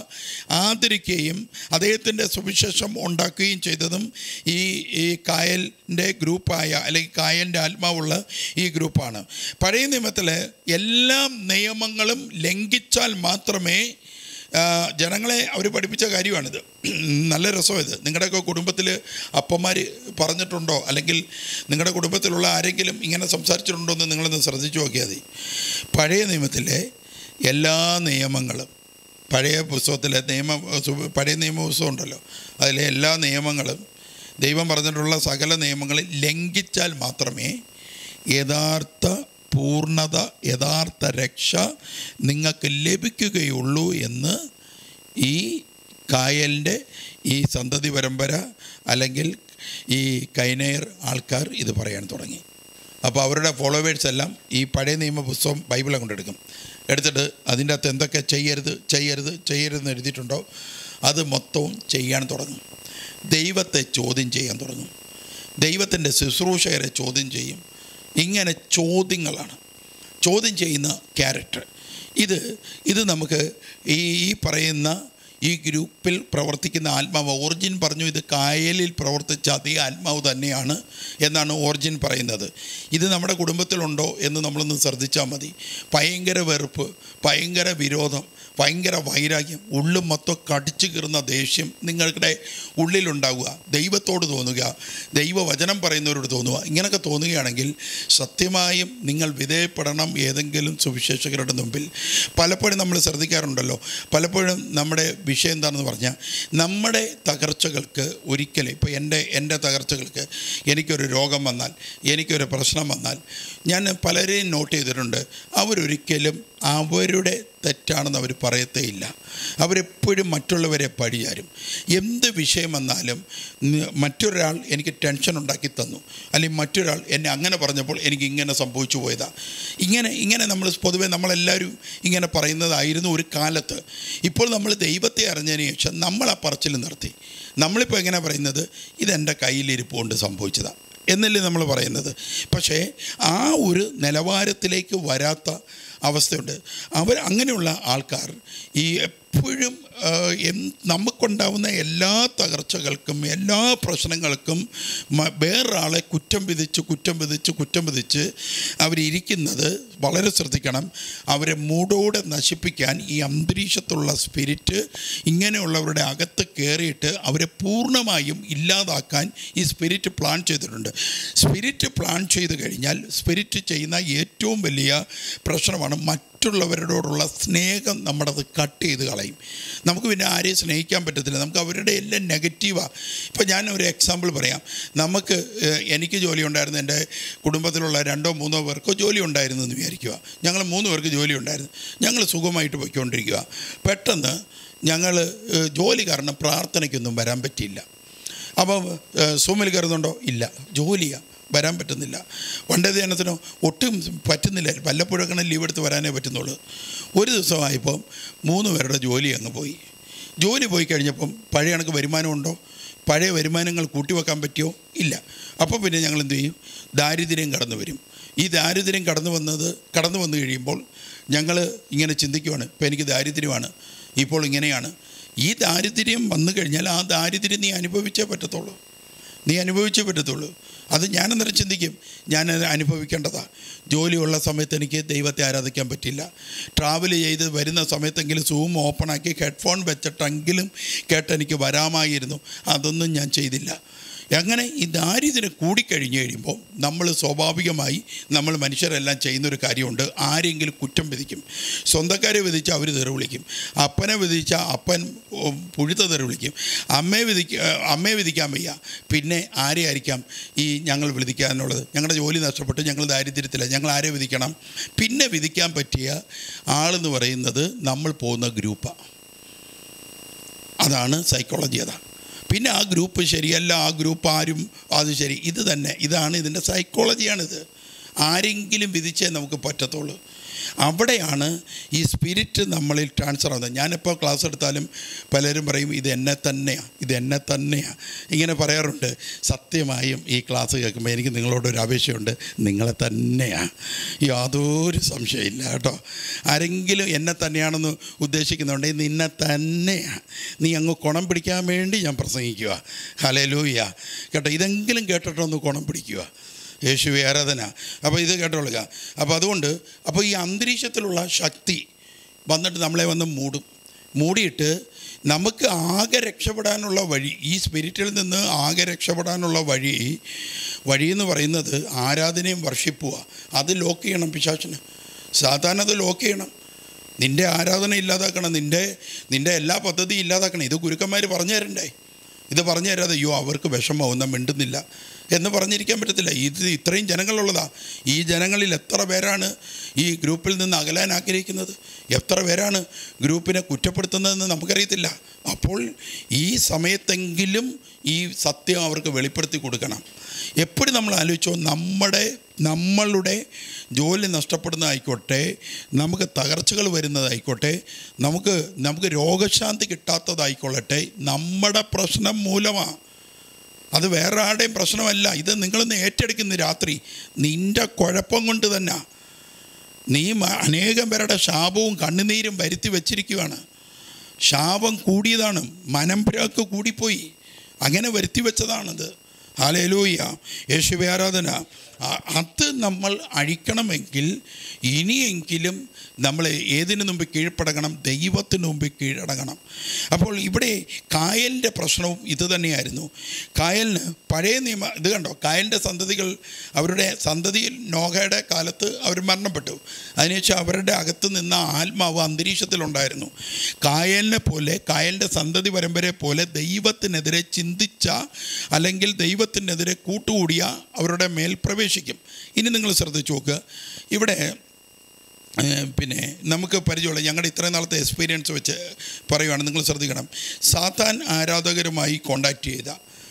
ആദരിക്കുകയും അദ്ദേഹത്തിൻ്റെ സുവിശേഷം ഉണ്ടാക്കുകയും ചെയ്തതും ഈ ഈ കായലിൻ്റെ ഗ്രൂപ്പായ അല്ലെങ്കിൽ കായലിൻ്റെ ആത്മാവുള്ള ഈ ഗ്രൂപ്പാണ് പഴയ നിയമത്തിൽ എല്ലാ നിയമങ്ങളും ലംഘിച്ചാൽ മാത്രമേ ആ, ജനങ്ങളെ അവർ പഠിപ്പിച്ച കാര്യമാണിത് നല്ല രസം ഇത് നിങ്ങളുടെയൊക്കെ കുടുംബത്തിൽ അപ്പന്മാർ പറഞ്ഞിട്ടുണ്ടോ അല്ലെങ്കിൽ നിങ്ങളുടെ കുടുംബത്തിലുള്ള ആരെങ്കിലും ഇങ്ങനെ സംസാരിച്ചിട്ടുണ്ടോ എന്ന് നിങ്ങളൊന്ന് ശ്രദ്ധിച്ചു നോക്കിയാൽ മതി പഴയ നിയമത്തിലെ എല്ലാ നിയമങ്ങളും പഴയ പുസ്തകത്തിലെ നിയമ സു- പഴയ നിയമപുസ്തകം ഉണ്ടല്ലോ അതിലെ എല്ലാ നിയമങ്ങളും ദൈവം പറഞ്ഞിട്ടുള്ള സകല നിയമങ്ങളിൽ ലംഘിച്ചാൽ മാത്രമേ യഥാർത്ഥ പൂർണ്ണത യഥാർത്ഥ രക്ഷ നിങ്ങൾക്ക് ലഭിക്കുകയുള്ളൂ എന്ന് ഈ കായലിൻ്റെ ഈ സന്തതി പരമ്പര അല്ലെങ്കിൽ ഈ കൈനയർ ആൾക്കാർ ഇത് പറയാൻ തുടങ്ങി അപ്പോൾ അവരുടെ ഫോളോവേഴ്സ് എല്ലാം ഈ പഴയ നിയമ പുസ്തകം ബൈബിളെ കൊണ്ടെടുക്കും എടുത്തിട്ട് അതിൻ്റെ അകത്ത് എന്തൊക്കെ ചെയ്യരുത് ചെയ്യരുത് ചെയ്യരുതെന്ന് എഴുതിയിട്ടുണ്ടോ അത് മൊത്തവും ചെയ്യാൻ തുടങ്ങും ദൈവത്തെ ചോദ്യം ചെയ്യാൻ തുടങ്ങും ദൈവത്തിൻ്റെ ശുശ്രൂഷകരെ ചോദ്യം ചെയ്യും ഇങ്ങനെ ചോദ്യങ്ങളാണ് ചോദ്യം ചെയ്യുന്ന ക്യാരക്ടർ ഇത് ഇത് നമുക്ക് ഈ ഈ പറയുന്ന ഈ ഗ്രൂപ്പിൽ പ്രവർത്തിക്കുന്ന ആത്മാവ് ഓർജിൻ പറഞ്ഞു ഇത് കായലിൽ പ്രവർത്തിച്ച അതേ ആത്മാവ് തന്നെയാണ് എന്നാണ് ഓർജിൻ പറയുന്നത് ഇത് നമ്മുടെ കുടുംബത്തിലുണ്ടോ എന്ന് നമ്മളൊന്ന് ശ്രദ്ധിച്ചാൽ മതി ഭയങ്കര വെറുപ്പ് ഭയങ്കര വിരോധം ഭയങ്കര വൈരാഗ്യം ഉള്ളും മൊത്തം കടിച്ചു കീറുന്ന ദേഷ്യം നിങ്ങളുടെ ഉള്ളിലുണ്ടാവുക ദൈവത്തോട് തോന്നുക ദൈവവചനം പറയുന്നവരോട് തോന്നുക ഇങ്ങനെയൊക്കെ തോന്നുകയാണെങ്കിൽ സത്യമായും നിങ്ങൾ വിധേയപ്പെടണം ഏതെങ്കിലും സുവിശേഷകരുടെ മുമ്പിൽ പലപ്പോഴും നമ്മൾ ശ്രദ്ധിക്കാറുണ്ടല്ലോ പലപ്പോഴും നമ്മുടെ വിഷയം എന്താണെന്ന് പറഞ്ഞാൽ നമ്മുടെ തകർച്ചകൾക്ക് ഒരിക്കലും ഇപ്പോൾ എൻ്റെ എൻ്റെ തകർച്ചകൾക്ക് എനിക്കൊരു രോഗം വന്നാൽ എനിക്കൊരു പ്രശ്നം വന്നാൽ ഞാൻ പലരെയും നോട്ട് ചെയ്തിട്ടുണ്ട് അവരൊരിക്കലും അവരുടെ തെറ്റാണെന്ന് അവർ പറയത്തേയില്ല അവരെപ്പോഴും മറ്റുള്ളവരെ പഴിയാരും എന്ത് വിഷയം വന്നാലും ന- മറ്റൊരാൾ എനിക്ക് ടെൻഷൻ ഉണ്ടാക്കി തന്നു അല്ലെങ്കിൽ മറ്റൊരാൾ എന്നെ അങ്ങനെ പറഞ്ഞപ്പോൾ എനിക്ക് ഇങ്ങനെ സംഭവിച്ചു പോയതാ ഇങ്ങനെ ഇങ്ങനെ നമ്മൾ പൊതുവേ നമ്മളെല്ലാവരും ഇങ്ങനെ പറയുന്നതായിരുന്നു ഒരു കാലത്ത് ഇപ്പോൾ നമ്മൾ ദൈവത്തെ അറിഞ്ഞതിന് ശേഷം നമ്മൾ ആ പറച്ചിൽ നിർത്തി നമ്മളിപ്പോൾ എങ്ങനെ പറയുന്നത് ഇതെൻ്റെ കയ്യിലിരിപ്പ് കൊണ്ട് സംഭവിച്ചതാണ് എന്നല്ലേ നമ്മൾ പറയുന്നത് പക്ഷേ ആ ഒരു നിലവാരത്തിലേക്ക് വരാത്ത അവസ്ഥയുണ്ട് അവർ അങ്ങനെയുള്ള ആൾക്കാർ ഈ എപ്പോഴും ആ, എൻ- നമുക്കുണ്ടാവുന്ന എല്ലാ തകർച്ചകൾക്കും എല്ലാ പ്രശ്നങ്ങൾക്കും മ- വേറൊരാളെ കുറ്റം വിധിച്ച് കുറ്റം വിധിച്ച് കുറ്റം വിധിച്ച് അവരിയ്ക്കുന്നത് വളരെ ശ്രദ്ധിക്കണം അവരെ മൂടോടെ നശിപ്പിക്കാൻ ഈ അന്തരീക്ഷത്തുള്ള സ്പിരിറ്റ് ഇങ്ങനെയുള്ളവരുടെ അകത്ത് കയറിയിട്ട് അവരെ പൂർണ്ണമായും ഇല്ലാതാക്കാൻ ഈ സ്പിരിറ്റ് പ്ലാൻ ചെയ്തിട്ടുണ്ട് സ്പിരിറ്റ് പ്ലാൻ ചെയ്ത് കഴിഞ്ഞാൽ സ്പിരിറ്റ് ചെയ്യുന്ന ഏറ്റവും വലിയ പ്രശ്നമാണ് മറ്റുള്ളവരോടുള്ള സ്നേഹം നമ്മുടെ അത് കട്ട് ചെയ്ത് കളയും നമുക്ക് പിന്നെ ആരെയും സ്നേഹിക്കാൻ പറ്റത്തില്ല നമുക്ക് അവരുടെ എല്ലാം നെഗറ്റീവാണ് ഇപ്പോൾ ഞാൻ ഒരു എക്സാമ്പിൾ പറയാം നമുക്ക് ഏഹ്, എനിക്ക് ജോലി ഉണ്ടായിരുന്നു എൻ്റെ കുടുംബത്തിലുള്ള രണ്ടോ മൂന്നോ പേർക്കോ ജോലി ഉണ്ടായിരുന്നു എന്ന് വിചാരിക്കുക ഞങ്ങൾ മൂന്ന് പേർക്ക് ജോലി ഉണ്ടായിരുന്നു ഞങ്ങൾ സുഖമായിട്ട് പോയിക്കൊണ്ടിരിക്കുക പെട്ടെന്ന് ഞങ്ങൾ ഏഹ്, ജോലി കാരണം പ്രാർത്ഥനയ്ക്കൊന്നും വരാൻ പറ്റിയില്ല അപ്പം ഏഹ്, സൂമിൽ കയറുന്നുണ്ടോ ഇല്ല ജോലിയാണ് വരാൻ പറ്റുന്നില്ല വണ്ടേ ധ്യാനത്തിനോ ഒട്ടും പറ്റുന്നില്ല വല്ലപ്പോഴൊക്കെ ലീവ് എടുത്ത് വരാനേ പറ്റുന്നുള്ളൂ ഒരു ദിവസമായപ്പം മൂന്ന് പേരുടെ ജോലി അങ്ങ് പോയി ജോലി പോയി കഴിഞ്ഞപ്പം പഴയ കണക്ക് വരുമാനമുണ്ടോ പഴയ വരുമാനങ്ങൾ കൂട്ടിവെക്കാൻ പറ്റിയോ ഇല്ല അപ്പോൾ പിന്നെ ഞങ്ങൾ എന്ത് ചെയ്യും ദാരിദ്ര്യം കടന്നു വരും ഈ ദാരിദ്ര്യം കടന്നു വന്നത് കടന്നു വന്നു കഴിയുമ്പോൾ ഞങ്ങൾ ഇങ്ങനെ ചിന്തിക്കുവാണ് ഇപ്പോൾ എനിക്ക് ദാരിദ്ര്യമാണ് ഇപ്പോൾ ഇങ്ങനെയാണ് ഈ ദാരിദ്ര്യം വന്നു കഴിഞ്ഞാൽ ആ ദാരിദ്ര്യം നീ അനുഭവിച്ചേ പറ്റത്തുള്ളൂ നീ അനുഭവിച്ചേ പറ്റത്തുള്ളൂ അത് ഞാനന്നേരം ചിന്തിക്കും ഞാൻ അനുഭവിക്കേണ്ടതാ ജോലിയുള്ള സമയത്ത് എനിക്ക് ദൈവത്തെ ആരാധിക്കാൻ പറ്റില്ല ട്രാവൽ ചെയ്ത് വരുന്ന സമയത്തെങ്കിലും സൂം ഓപ്പണാക്കി ഹെഡ്ഫോൺ വെച്ചിട്ടെങ്കിലും കേട്ട് എനിക്ക് വരാമായിരുന്നു അതൊന്നും ഞാൻ ചെയ്തില്ല അങ്ങനെ ഈ ദാരിദ്ര്യം കൂടിക്കഴിഞ്ഞ് കഴിയുമ്പോൾ നമ്മൾ സ്വാഭാവികമായി നമ്മൾ മനുഷ്യരെല്ലാം ചെയ്യുന്നൊരു കാര്യമുണ്ട് ആരെങ്കിലും കുറ്റം വിധിക്കും സ്വന്തക്കാരെ വിധിച്ച് അവർ തെറി വിളിക്കും അപ്പനെ വിധിച്ച അപ്പൻ ഉം, പുഴുത്ത തെറി വിളിക്കും അമ്മയെ വിധിക്ക അമ്മയെ വിധിക്കാൻ വയ്യ പിന്നെ ആരെ ആയിരിക്കാം ഈ ഞങ്ങൾ വിധിക്കാനുള്ളത് ഞങ്ങളുടെ ജോലി നഷ്ടപ്പെട്ട് ഞങ്ങൾ ദാരിദ്ര്യത്തില്ല ഞങ്ങൾ ആരെ വിധിക്കണം പിന്നെ വിധിക്കാൻ പറ്റിയ ആളെന്ന് പറയുന്നത് നമ്മൾ പോകുന്ന ഗ്രൂപ്പാണ് അതാണ് സൈക്കോളജി അതാ പിന്നെ ആ ഗ്രൂപ്പ് ശരിയല്ല ആ ഗ്രൂപ്പ് ആരും അത് ശരി ഇത് തന്നെ ഇതാണ് ഇതിൻ്റെ സൈക്കോളജിയാണിത് ആരെങ്കിലും വിധിച്ചേ നമുക്ക് പറ്റത്തുള്ളൂ അവിടെയാണ് ഈ സ്പിരിറ്റ് നമ്മളിൽ ട്രാൻസ്ഫർ ആവുന്നത് ഞാനിപ്പോൾ ക്ലാസ് എടുത്താലും പലരും പറയും ഇത് എന്നെ തന്നെയാണ് ഇത് എന്നെ തന്നെയാണ് ഇങ്ങനെ പറയാറുണ്ട് സത്യമായും ഈ ക്ലാസ് കേൾക്കുമ്പോൾ എനിക്ക് നിങ്ങളോടൊരു അപേക്ഷയുണ്ട് നിങ്ങളെ തന്നെയാണ് യാതൊരു സംശയമില്ല കേട്ടോ ആരെങ്കിലും എന്നെ തന്നെയാണെന്ന് ഉദ്ദേശിക്കുന്നുണ്ടെങ്കിൽ നിന്നെ തന്നെയാണ് നീ അങ്ങ് കുണം പിടിക്കാൻ വേണ്ടി ഞാൻ പ്രസംഗിക്കുക ഹലലൂയ കേട്ടോ ഇതെങ്കിലും കേട്ടിട്ടൊന്ന് കുണം പിടിക്കുക യേശുവെ ആരാധന അപ്പോൾ ഇത് കേട്ടോളുക അപ്പോൾ അതുകൊണ്ട് അപ്പോൾ ഈ അന്തരീക്ഷത്തിലുള്ള ശക്തി വന്നിട്ട് നമ്മളെ വന്ന് മൂടും മൂടിയിട്ട് നമുക്ക് ആകെ രക്ഷപ്പെടാനുള്ള വഴി ഈ സ്പിരിറ്റിൽ നിന്ന് ആകെ രക്ഷപ്പെടാനുള്ള വഴി വഴി എന്ന് പറയുന്നത് ആരാധനയും വർഷിപ്പുക അത് ലോക്ക് ചെയ്യണം പിശാച്ചിന് സാധാരണ അത് ലോക്ക് ചെയ്യണം നിൻ്റെ ആരാധന ഇല്ലാതാക്കണം നിൻ്റെ നിൻ്റെ എല്ലാ പദ്ധതിയും ഇല്ലാതാക്കണം ഇത് ഗുരുക്കന്മാർ പറഞ്ഞു തരണ്ടേ ഇത് പറഞ്ഞു തരാതെ അയ്യോ അവർക്ക് വിഷമമാവുന്ന മിണ്ടുന്നില്ല എന്ന് പറഞ്ഞിരിക്കാൻ പറ്റത്തില്ല ഇത് ഇത്രയും ജനങ്ങളുള്ളതാ ഈ ജനങ്ങളിൽ എത്ര പേരാണ് ഈ ഗ്രൂപ്പിൽ നിന്ന് അകലാൻ ആഗ്രഹിക്കുന്നത് എത്ര പേരാണ് ഗ്രൂപ്പിനെ കുറ്റപ്പെടുത്തുന്നതെന്ന് നമുക്കറിയത്തില്ല അപ്പോൾ ഈ സമയത്തെങ്കിലും ഈ സത്യം അവർക്ക് വെളിപ്പെടുത്തി കൊടുക്കണം എപ്പോഴും നമ്മൾ ആലോചിച്ചോ നമ്മുടെ നമ്മളുടെ ജോലി നഷ്ടപ്പെടുന്നതായിക്കോട്ടെ നമുക്ക് തകർച്ചകൾ വരുന്നതായിക്കോട്ടെ നമുക്ക് നമുക്ക് രോഗശാന്തി കിട്ടാത്തതായിക്കൊള്ളട്ടെ നമ്മുടെ പ്രശ്നം മൂലമാണ് അത് വേറെ ആരുടെയും പ്രശ്നമല്ല ഇത് നിങ്ങളൊന്ന് ഏറ്റെടുക്കുന്ന രാത്രി നിൻ്റെ കുഴപ്പം കൊണ്ട് തന്നെ നീ മ- അനേകം പേരുടെ ശാപവും കണ്ണുനീരും വരുത്തി വച്ചിരിക്കുകയാണ് ശാപം കൂടിയതാണ് മനംപുരാക്ക് കൂടിപ്പോയി അങ്ങനെ വരുത്തി വെച്ചതാണത് ഹാലേലൂയ യേശുവെ ആരാധന അ- അത് നമ്മൾ അഴിക്കണമെങ്കിൽ ഇനിയെങ്കിലും നമ്മൾ ഏതിനു മുമ്പ് കീഴ്പ്പടങ്ങണം ദൈവത്തിന് മുമ്പ് കീഴടങ്ങണം അപ്പോൾ ഇവിടെ കായലിൻ്റെ പ്രശ്നവും ഇത് തന്നെയായിരുന്നു കായലിന് പഴയ നിയമ ഇത് കണ്ടോ കായലിൻ്റെ സന്തതികൾ അവരുടെ സന്തതിയിൽ നോഹയുടെ കാലത്ത് അവർ മരണപ്പെട്ടു അതിനുശേഷം അവരുടെ അകത്ത് നിന്ന ആത്മാവ് അന്തരീക്ഷത്തിലുണ്ടായിരുന്നു കായലിനെ പോലെ കായലിൻ്റെ സന്തതി പരമ്പരയെ പോലെ ദൈവത്തിനെതിരെ ചിന്തിച്ച അല്ലെങ്കിൽ ദൈവത്തിനെതിരെ കൂട്ടുകൂടിയ അവരുടെ മേൽ പ്രവേശിക്കും ഇനി നിങ്ങൾ ശ്രദ്ധിച്ചു നോക്കുക ഇവിടെ ഏഹ്, പിന്നെ നമുക്ക് പരിചയമുള്ള ഞങ്ങളുടെ ഇത്രയും നാളത്തെ എക്സ്പീരിയൻസ് വെച്ച് പറയുവാണ് നിങ്ങൾ ശ്രദ്ധിക്കണം സാത്താൻ ആരാധകരുമായി കോണ്ടാക്ട് ചെയ്ത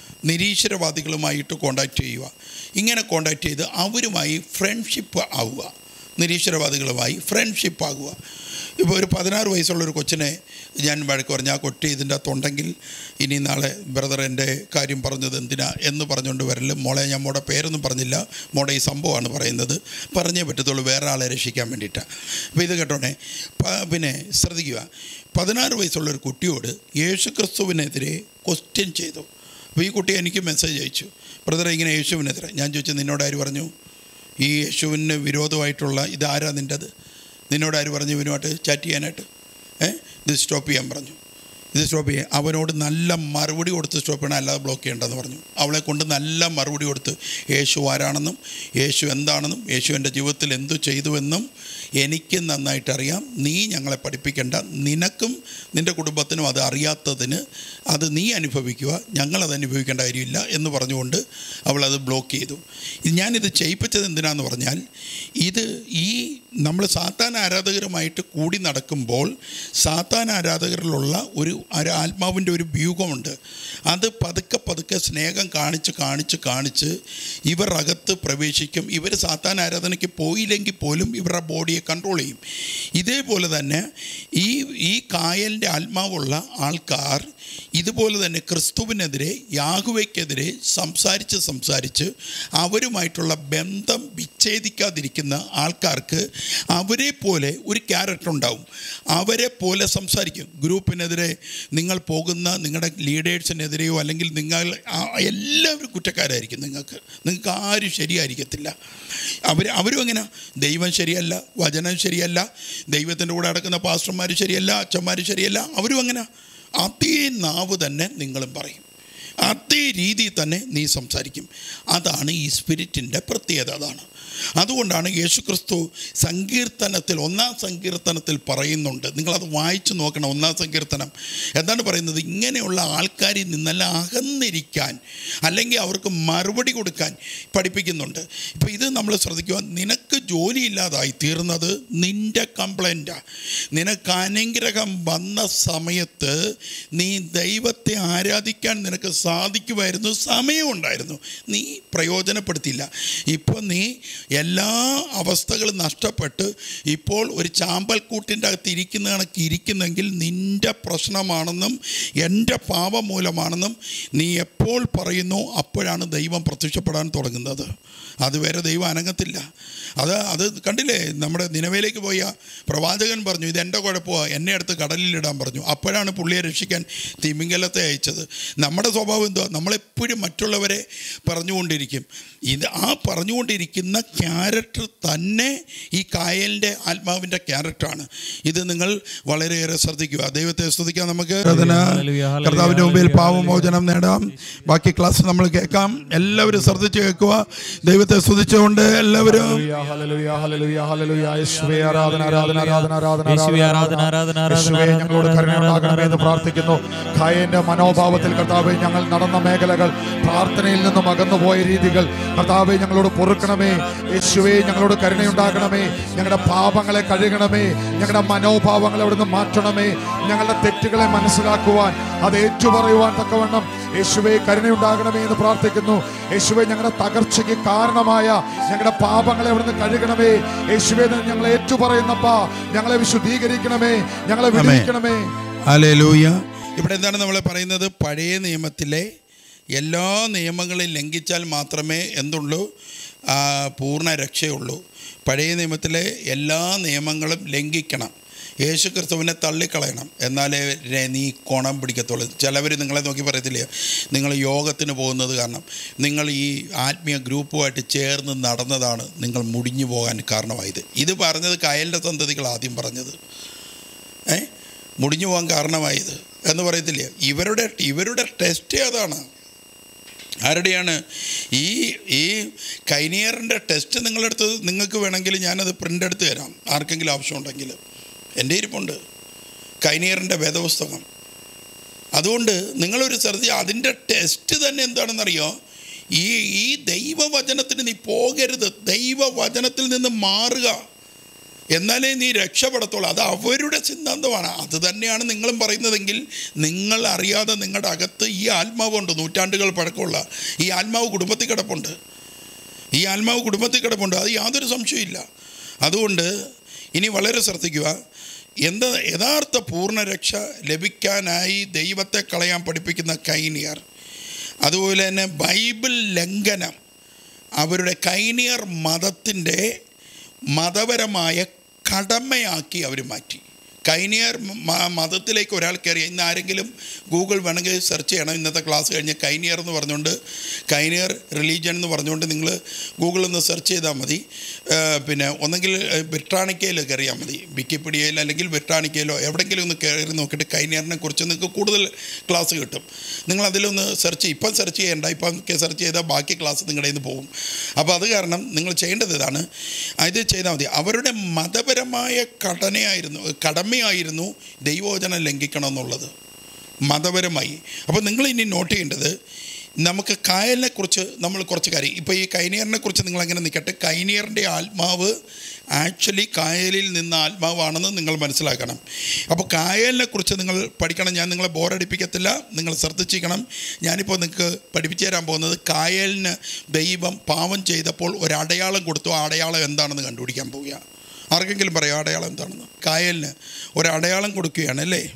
നിരീശ്വരവാദികളുമായിട്ട് കോണ്ടാക്ട് ചെയ്യുക ഇങ്ങനെ കോണ്ടാക്ട് ചെയ്ത് അവരുമായി ഫ്രണ്ട്ഷിപ്പ് ആവുക നിരീശ്വരവാദികളുമായി ഫ്രണ്ട്ഷിപ്പ് ആകുക ഇപ്പോൾ ഒരു പതിനാറ് വയസ്സുള്ള ഒരു കൊച്ചിനെ ഞാൻ വഴക്ക് പറഞ്ഞു ആ കൊട്ടി ഇതിൻ്റെ അകത്തുണ്ടെങ്കിൽ ഇനി നാളെ ബ്രദർ എൻ്റെ കാര്യം പറഞ്ഞത് എന്തിനാ എന്ന് പറഞ്ഞുകൊണ്ട് വരല് മോളെ ഞാൻ മോടെ പേരൊന്നും പറഞ്ഞില്ല മോടെ ഈ സംഭവമാണ് പറയുന്നത് പറഞ്ഞേ പറ്റത്തുള്ളൂ വേറെ ആളെ രക്ഷിക്കാൻ വേണ്ടിയിട്ടാണ് അപ്പോൾ ഇത് കേട്ടോണേ പ- പിന്നെ ശ്രദ്ധിക്കുക പതിനാറ് വയസ്സുള്ള ഒരു കുട്ടിയോട് യേശുക്രിസ്തുവിനെതിരെ ക്വസ്റ്റ്യൻ ചെയ്തു അപ്പോൾ ഈ കുട്ടി എനിക്ക് മെസ്സേജ് അയച്ചു ബ്രദറെ ഇങ്ങനെ യേശുവിനെതിരെ ഞാൻ ചോദിച്ചു നിന്നോട് ആര് പറഞ്ഞു ഈ യേശുവിന് വിരോധമായിട്ടുള്ള ഇതാരാ നിൻ്റെത് നിന്നോട് ആര് പറഞ്ഞു ഇവനുമായിട്ട് ചാറ്റ് ചെയ്യാനായിട്ട് ഏ ഇത് സ്റ്റോപ്പ് ചെയ്യാൻ പറഞ്ഞു ഇത് സ്റ്റോപ്പ് ചെയ്യാൻ അവനോട് നല്ല മറുപടി കൊടുത്ത് സ്റ്റോപ്പ് ചെയ്യണം അല്ലാതെ ബ്ലോക്ക് ചെയ്യേണ്ടെന്ന് പറഞ്ഞു അവളെ കൊണ്ട് നല്ല മറുപടി കൊടുത്ത് യേശു ആരാണെന്നും യേശു എന്താണെന്നും യേശു എൻ്റെ ജീവിതത്തിൽ എന്തു ചെയ്തുവെന്നും എനിക്ക് നന്നായിട്ട് അറിയാം നീ ഞങ്ങളെ പഠിപ്പിക്കേണ്ട നിനക്കും നിൻ്റെ കുടുംബത്തിനും അത് അറിയാത്തതിന് അത് നീ അനുഭവിക്കുക ഞങ്ങളത് അനുഭവിക്കേണ്ട കാര്യമില്ല എന്ന് പറഞ്ഞുകൊണ്ട് അവളത് ബ്ലോക്ക് ചെയ്തു ഇത് ഞാനിത് ചെയ്യിപ്പിച്ചത് എന്തിനാന്ന് പറഞ്ഞാൽ ഇത് ഈ നമ്മൾ സാത്താൻ ആരാധകരുമായിട്ട് കൂടി നടക്കുമ്പോൾ സാത്താൻ ആരാധകരിലുള്ള ഒരു ഒരു ആത്മാവിൻ്റെ ഒരു വ്യൂഹമുണ്ട് അത് പതുക്കെ പതുക്കെ സ്നേഹം കാണിച്ച് കാണിച്ച് കാണിച്ച് ഇവർ അകത്ത് പ്രവേശിക്കും ഇവർ സാത്താൻ ആരാധനയ്ക്ക് പോയില്ലെങ്കിൽ പോലും ഇവരുടെ ബോഡിയെ കൺട്രോൾ ചെയ്യും ഇതേപോലെ തന്നെ ഈ ഈ കായലിൻ്റെ ആത്മാവുള്ള ആൾക്കാർ ഇതുപോലെ തന്നെ ക്രിസ്തുവിനെതിരെ യാഹുവയ്ക്കെതിരെ സംസാരിച്ച് സംസാരിച്ച് അവരുമായിട്ടുള്ള ബന്ധം വിച്ഛേദിക്കാതിരിക്കുന്ന ആൾക്കാർക്ക് അവരെ പോലെ ഒരു ക്യാരക്ടർ ഉണ്ടാവും അവരെ പോലെ സംസാരിക്കും ഗ്രൂപ്പിനെതിരെ നിങ്ങൾ പോകുന്ന നിങ്ങളുടെ ലീഡേഴ്സിനെതിരെയോ അല്ലെങ്കിൽ നിങ്ങൾ ആ- എല്ലാവരും കുറ്റക്കാരായിരിക്കും നിങ്ങൾക്ക് നിങ്ങൾക്ക് ആരും ശരിയായിരിക്കത്തില്ല അവർ അവരും എങ്ങനെ ദൈവം ശരിയല്ല വചനം ശരിയല്ല ദൈവത്തിൻ്റെ കൂടെ നടക്കുന്ന പാസ്റ്റർമാർ ശരിയല്ല അച്ഛന്മാർ ശരിയല്ല അവരും അങ്ങനെ അതേ നാവ് തന്നെ നിങ്ങളും പറയും അതേ രീതിയിൽ തന്നെ നീ സംസാരിക്കും അതാണ് ഈ സ്പിരിറ്റിൻ്റെ പ്രത്യേകത അതാണ് അതുകൊണ്ടാണ് യേശുക്രിസ്തു സങ്കീർത്തനത്തിൽ ഒന്നാം സങ്കീർത്തനത്തിൽ പറയുന്നുണ്ട് നിങ്ങളത് വായിച്ചു നോക്കണം ഒന്നാം സങ്കീർത്തനം എന്താണ് പറയുന്നത് ഇങ്ങനെയുള്ള ആൾക്കാരിൽ നിന്നെല്ലാം അകന്നിരിക്കാൻ അല്ലെങ്കിൽ അവർക്ക് മറുപടി കൊടുക്കാൻ പഠിപ്പിക്കുന്നുണ്ട് ഇപ്പോൾ ഇത് നമ്മൾ ശ്രദ്ധിക്കുക നിനക്ക് ജോലിയില്ലാതായി തീർന്നത് നിൻ്റെ കംപ്ലൈൻറ്റാണ് നിനക്ക് അനുഗ്രഹം വന്ന സമയത്ത് നീ ദൈവത്തെ ആരാധിക്കാൻ നിനക്ക് സാധിക്കുമായിരുന്നു സമയം ഉണ്ടായിരുന്നു നീ പ്രയോജനപ്പെടുത്തിയില്ല ഇപ്പോൾ നീ എല്ലാ അവസ്ഥകളും നഷ്ടപ്പെട്ട് ഇപ്പോൾ ഒരു ചാമ്പൽക്കൂട്ടിൻ്റെ അകത്ത് ഇരിക്കുന്ന കണക്ക് ഇരിക്കുന്നെങ്കിൽ നിൻ്റെ പ്രശ്നമാണെന്നും എൻ്റെ പാപം മൂലമാണെന്നും നീ എപ്പോൾ പറയുന്നു അപ്പോഴാണ് ദൈവം പ്രത്യക്ഷപ്പെടാൻ തുടങ്ങുന്നത് അതുവരെ ദൈവം അനങ്ങത്തില്ല അത് അത് കണ്ടില്ലേ നമ്മുടെ നിലവിലേക്ക് പോയ പ്രവാചകൻ പറഞ്ഞു ഇത് എൻ്റെ കുഴപ്പമാണ് എന്നെ അടുത്ത് കടലിലിടാൻ പറഞ്ഞു അപ്പോഴാണ് പുള്ളിയെ രക്ഷിക്കാൻ തിമിംഗലത്തെ അയച്ചത് നമ്മുടെ സ്വഭാവം എന്തുവാ നമ്മളെപ്പോഴും മറ്റുള്ളവരെ പറഞ്ഞുകൊണ്ടിരിക്കും ഇത് ആ പറഞ്ഞുകൊണ്ടിരിക്കുന്ന ക്യാരക്ടർ തന്നെ ഈ കായലിൻ്റെ ആത്മാവിൻ്റെ ക്യാരക്ടറാണ് ഇത് നിങ്ങൾ വളരെയേറെ ശ്രദ്ധിക്കുക ദൈവത്തെ ശ്രദ്ധിക്കാം നമുക്ക് കർത്താവിൻ്റെ മുമ്പിൽ പാവമോചനം നേടാം ബാക്കി ക്ലാസ് നമ്മൾ കേൾക്കാം എല്ലാവരും ശ്രദ്ധിച്ച് കേൾക്കുക ദൈവത്തെ സ്തുതിച്ചുകൊണ്ട് എല്ലാവരും ഹല്ലേലൂയ, ഹല്ലേലൂയ, ഹല്ലേലൂയ. യേശുവേ, ആരാധന ആരാധന ആരാധന ആരാധന യേശുവേ, ആരാധന, ആരാധന, ആരാധന, യേശുവേ, ആരാധന, ഞങ്ങളോട് ആരാധന, കരുണയുണ്ടാകണമേ എന്ന് ആരാധന. പ്രാർത്ഥിക്കുന്നു ഖായന്റെ മനോഭാവത്തിൽ കർത്താവെ ഞങ്ങൾ നടന്ന മേഖലകൾ പ്രാർത്ഥനയിൽ നിന്നും അകന്നുപോയ രീതികൾ കർത്താവെ ഞങ്ങളോട് പൊറുക്കണമേ യേശുവേ ഞങ്ങളോട് കരുണയുണ്ടാകണമേ ഞങ്ങളുടെ പാപങ്ങളെ കഴുകണമേ ഞങ്ങളുടെ മനോഭാവങ്ങളെ അവിടുന്ന് മാറ്റണമേ ഞങ്ങളുടെ തെറ്റുകളെ മനസ്സിലാക്കുവാൻ അത് ഏറ്റുപറയുവാൻ തക്കവണ്ണം യേശുവെ കരുണയുണ്ടാകണമേ എന്ന് പ്രാർത്ഥിക്കുന്നു യേശുവെ ഞങ്ങളുടെ തകർച്ചയ്ക്ക് കാരണമായ ഞങ്ങളുടെ പാപങ്ങളെ അവിടുന്ന് കഴുകണമേ യേശുവെ ഞങ്ങളെ ഏറ്റുപറയുന്നപ്പാ ഞങ്ങളെ വിശുദ്ധീകരിക്കണമേ ഞങ്ങളെ വിടുവിക്കണമേ ഹല്ലേലൂയ ഇവിടെ എന്താണ് നമ്മൾ പറയുന്നത് പഴയ നിയമത്തിലെ എല്ലാ നിയമങ്ങളും ലംഘിച്ചാൽ മാത്രമേ എന്തുള്ളൂ ആ, പൂർണ്ണ രക്ഷയുള്ളൂ പഴയ നിയമത്തിലെ എല്ലാ നിയമങ്ങളും ലംഘിക്കണം യേശു ക്രിസ്തുവിനെ തള്ളിക്കളയണം എന്നാലേ രെ- നീ കോണം പിടിക്കത്തുള്ളൂ ചിലവർ നിങ്ങളെ നോക്കി പറയത്തില്ല നിങ്ങൾ യോഗത്തിന് പോകുന്നത് കാരണം നിങ്ങൾ ഈ ആത്മീയ ഗ്രൂപ്പുമായിട്ട് ചേർന്ന് നടന്നതാണ് നിങ്ങൾ മുടിഞ്ഞു പോകാൻ കാരണമായത് ഇത് പറഞ്ഞത് കായലിൻ്റെ സന്തതികൾ ആദ്യം പറഞ്ഞത് ഏ മുടിഞ്ഞു പോകാൻ കാരണമായത് എന്ന് പറയത്തില്ല ഇവരുടെ ഇവരുടെ ടെസ്റ്റ് അതാണ് ആരുടെയാണ് ഈ ഈ കൈനിയറിൻ്റെ ടെസ്റ്റ് നിങ്ങളെടുത്ത് നിങ്ങൾക്ക് വേണമെങ്കിൽ ഞാനത് പ്രിൻ്റ് എടുത്ത് തരാം ആർക്കെങ്കിലും ആവശ്യമുണ്ടെങ്കിൽ എൻ്റെ ഇരിപ്പുണ്ട് കൈനിയറിൻ്റെ വേദപുസ്തകം അതുകൊണ്ട് നിങ്ങളൊരു ശ്രദ്ധ അതിൻ്റെ ടെസ്റ്റ് തന്നെ എന്താണെന്നറിയോ ഈ ഈ ദൈവവചനത്തിന് നീ പോകരുത് ദൈവവചനത്തിൽ നിന്ന് മാറുക എന്നാലേ നീ രക്ഷപ്പെടത്തുള്ളൂ അത് അവരുടെ സിദ്ധാന്തമാണ് അത് തന്നെയാണ് നിങ്ങളും പറയുന്നതെങ്കിൽ നിങ്ങൾ അറിയാതെ നിങ്ങളുടെ അകത്ത് ഈ ആത്മാവുണ്ട് നൂറ്റാണ്ടുകൾ പഴക്കമുള്ള ഈ ആത്മാവ് കുടുംബത്തിൽ കിടപ്പുണ്ട് ഈ ആത്മാവ് കുടുംബത്തിൽ കിടപ്പുണ്ട് അത് യാതൊരു സംശയമില്ല അതുകൊണ്ട് ഇനി വളരെ ശ്രദ്ധിക്കുക എന്താ യഥാർത്ഥ പൂർണ്ണരക്ഷ ലഭിക്കാനായി ദൈവത്തെ കളയാൻ പഠിപ്പിക്കുന്ന കൈനിയർ അതുപോലെ തന്നെ ബൈബിൾ ലംഘനം അവരുടെ കൈനിയർ മതത്തിൻ്റെ മതപരമായ കടമയാക്കി അവർ മാറ്റി കൈനിയർ മ- മതത്തിലേക്ക് ഒരാൾ കയറി ഇന്ന് ആരെങ്കിലും ഗൂഗിൾ വേണമെങ്കിൽ സെർച്ച് ചെയ്യണം ഇന്നത്തെ ക്ലാസ് കഴിഞ്ഞ് കൈനിയർ എന്ന് പറഞ്ഞുകൊണ്ട് കൈനിയർ റിലീജിയൻ എന്ന് പറഞ്ഞുകൊണ്ട് നിങ്ങൾ ഗൂഗിളിൽ ഒന്ന് സെർച്ച് ചെയ്താൽ മതി ആ, പിന്നെ ഒന്നെങ്കിൽ ബ്രിട്ടാണിക്കയിൽ കയറിയാൽ മതി വിക്കിപീഡിയയിൽ അല്ലെങ്കിൽ ബ്രിട്ടാണിക്കയിലോ എവിടെയെങ്കിലും ഒന്ന് കയറി നോക്കിയിട്ട് കൈനിയറിനെ കുറിച്ച് നിങ്ങൾക്ക് കൂടുതൽ ക്ലാസ് കിട്ടും നിങ്ങൾ അതിലൊന്ന് സെർച്ച് ചെയ്യും ഇപ്പം സെർച്ച് ചെയ്യേണ്ട ഇപ്പം സെർച്ച് ചെയ്താൽ ബാക്കി ക്ലാസ് നിങ്ങളുടെ നിന്ന് പോകും അപ്പോൾ അത് കാരണം നിങ്ങൾ ചെയ്യേണ്ടത് ഇതാണ് ഇത് ചെയ്താൽ മതി അവരുടെ മതപരമായ ഘടനയായിരുന്നു കടമയായിരുന്നു ദൈവവചനം ലംഘിക്കണം എന്നുള്ളത് മതപരമായി അപ്പോൾ നിങ്ങൾ ഇനി നോട്ട് ചെയ്യേണ്ടത് നമുക്ക് കായലിനെ കുറിച്ച് നമ്മൾ കുറച്ച് കാര്യം ഇപ്പോൾ ഈ കൈനിയറിനെ കുറിച്ച് നിങ്ങൾ അങ്ങനെ നിൽക്കട്ടെ കൈനിയറിൻ്റെ ആത്മാവ് ആക്ച്വലി കായലിൽ നിന്ന ആത്മാവാണെന്ന് നിങ്ങൾ മനസ്സിലാക്കണം അപ്പോൾ കായലിനെ കുറിച്ച് നിങ്ങൾ പഠിക്കണം ഞാൻ നിങ്ങളെ ബോറടിപ്പിക്കത്തില്ല നിങ്ങൾ ശ്രദ്ധിച്ചിരിക്കണം ഞാനിപ്പോൾ നിങ്ങൾക്ക് പഠിപ്പിച്ചു തരാൻ പോകുന്നത് കായലിന് ദൈവം പാവം ചെയ്തപ്പോൾ ഒരു അടയാളം കൊടുത്തു ആ അടയാളം എന്താണെന്ന് കണ്ടുപിടിക്കാൻ പോവുക ആർക്കെങ്കിലും പറയാം അടയാളം എന്താണെന്ന് കായലിന് ഒരു അടയാളം കൊടുക്കുകയാണ് അല്ലേ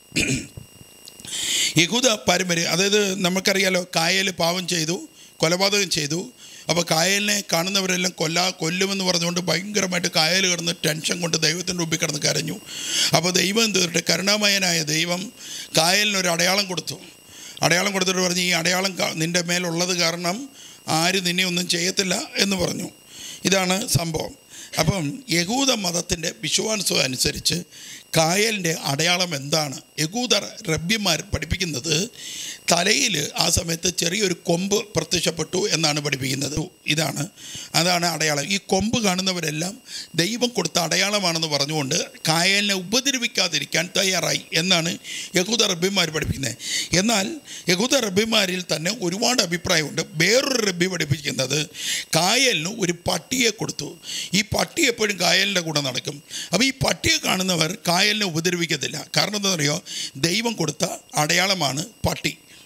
യഹൂദ പാരമ്പര്യം അതായത് നമുക്കറിയാലോ കായൽ പാവം ചെയ്തു കൊലപാതകം ചെയ്തു അപ്പോൾ കായലിനെ കാണുന്നവരെല്ലാം കൊല്ലാ കൊല്ലുമെന്ന് പറഞ്ഞുകൊണ്ട് ഭയങ്കരമായിട്ട് കായൽ കിടന്ന് ടെൻഷൻ കൊണ്ട് ദൈവത്തിൻ്റെ മുമ്പിൽ കിടന്ന് കരഞ്ഞു അപ്പോൾ ദൈവം എന്ത് ചെയ്തിട്ട് കരുണാമയനായ ദൈവം കായലിനൊരു അടയാളം കൊടുത്തു അടയാളം കൊടുത്തിട്ട് പറഞ്ഞു ഈ അടയാളം കാ- നിൻ്റെ മേലുള്ളത് കാരണം ആരും നിന്നെ ഒന്നും ചെയ്യത്തില്ല എന്ന് പറഞ്ഞു ഇതാണ് സംഭവം അപ്പം യഹൂദ മതത്തിൻ്റെ വിശ്വാസം അനുസരിച്ച് കായലിൻ്റെ അടയാളം എന്താണ് യഹൂദ റബ്യന്മാർ പഠിപ്പിക്കുന്നത് തലയിൽ ആ സമയത്ത് ചെറിയൊരു കൊമ്പ് പ്രത്യക്ഷപ്പെട്ടു എന്നാണ് പഠിപ്പിക്കുന്നത് ഇതാണ് അതാണ് അടയാളം ഈ കൊമ്പ് കാണുന്നവരെല്ലാം ദൈവം കൊടുത്ത അടയാളമാണെന്ന് പറഞ്ഞുകൊണ്ട് കായലിനെ ഉപദ്രവിക്കാതിരിക്കാൻ തയ്യാറായി എന്നാണ് യഹൂദ റബ്യന്മാർ പഠിപ്പിക്കുന്നത് എന്നാൽ യഹൂദ റബ്യന്മാരിൽ തന്നെ ഒരുപാട് അഭിപ്രായമുണ്ട് വേറൊരു റബ്ബി പഠിപ്പിക്കുന്നത് കായലിന് ഒരു പട്ടിയെ കൊടുത്തു ഈ പട്ടി എപ്പോഴും കായലിൻ്റെ കൂടെ നടക്കും അപ്പോൾ ഈ പട്ടിയെ കാണുന്നവർ കായലിനെ ഉപദ്രവിക്കത്തില്ല കാരണം എന്താ പറയുക ദൈവം കൊടുത്ത അടയാളമാണ് പട്ടി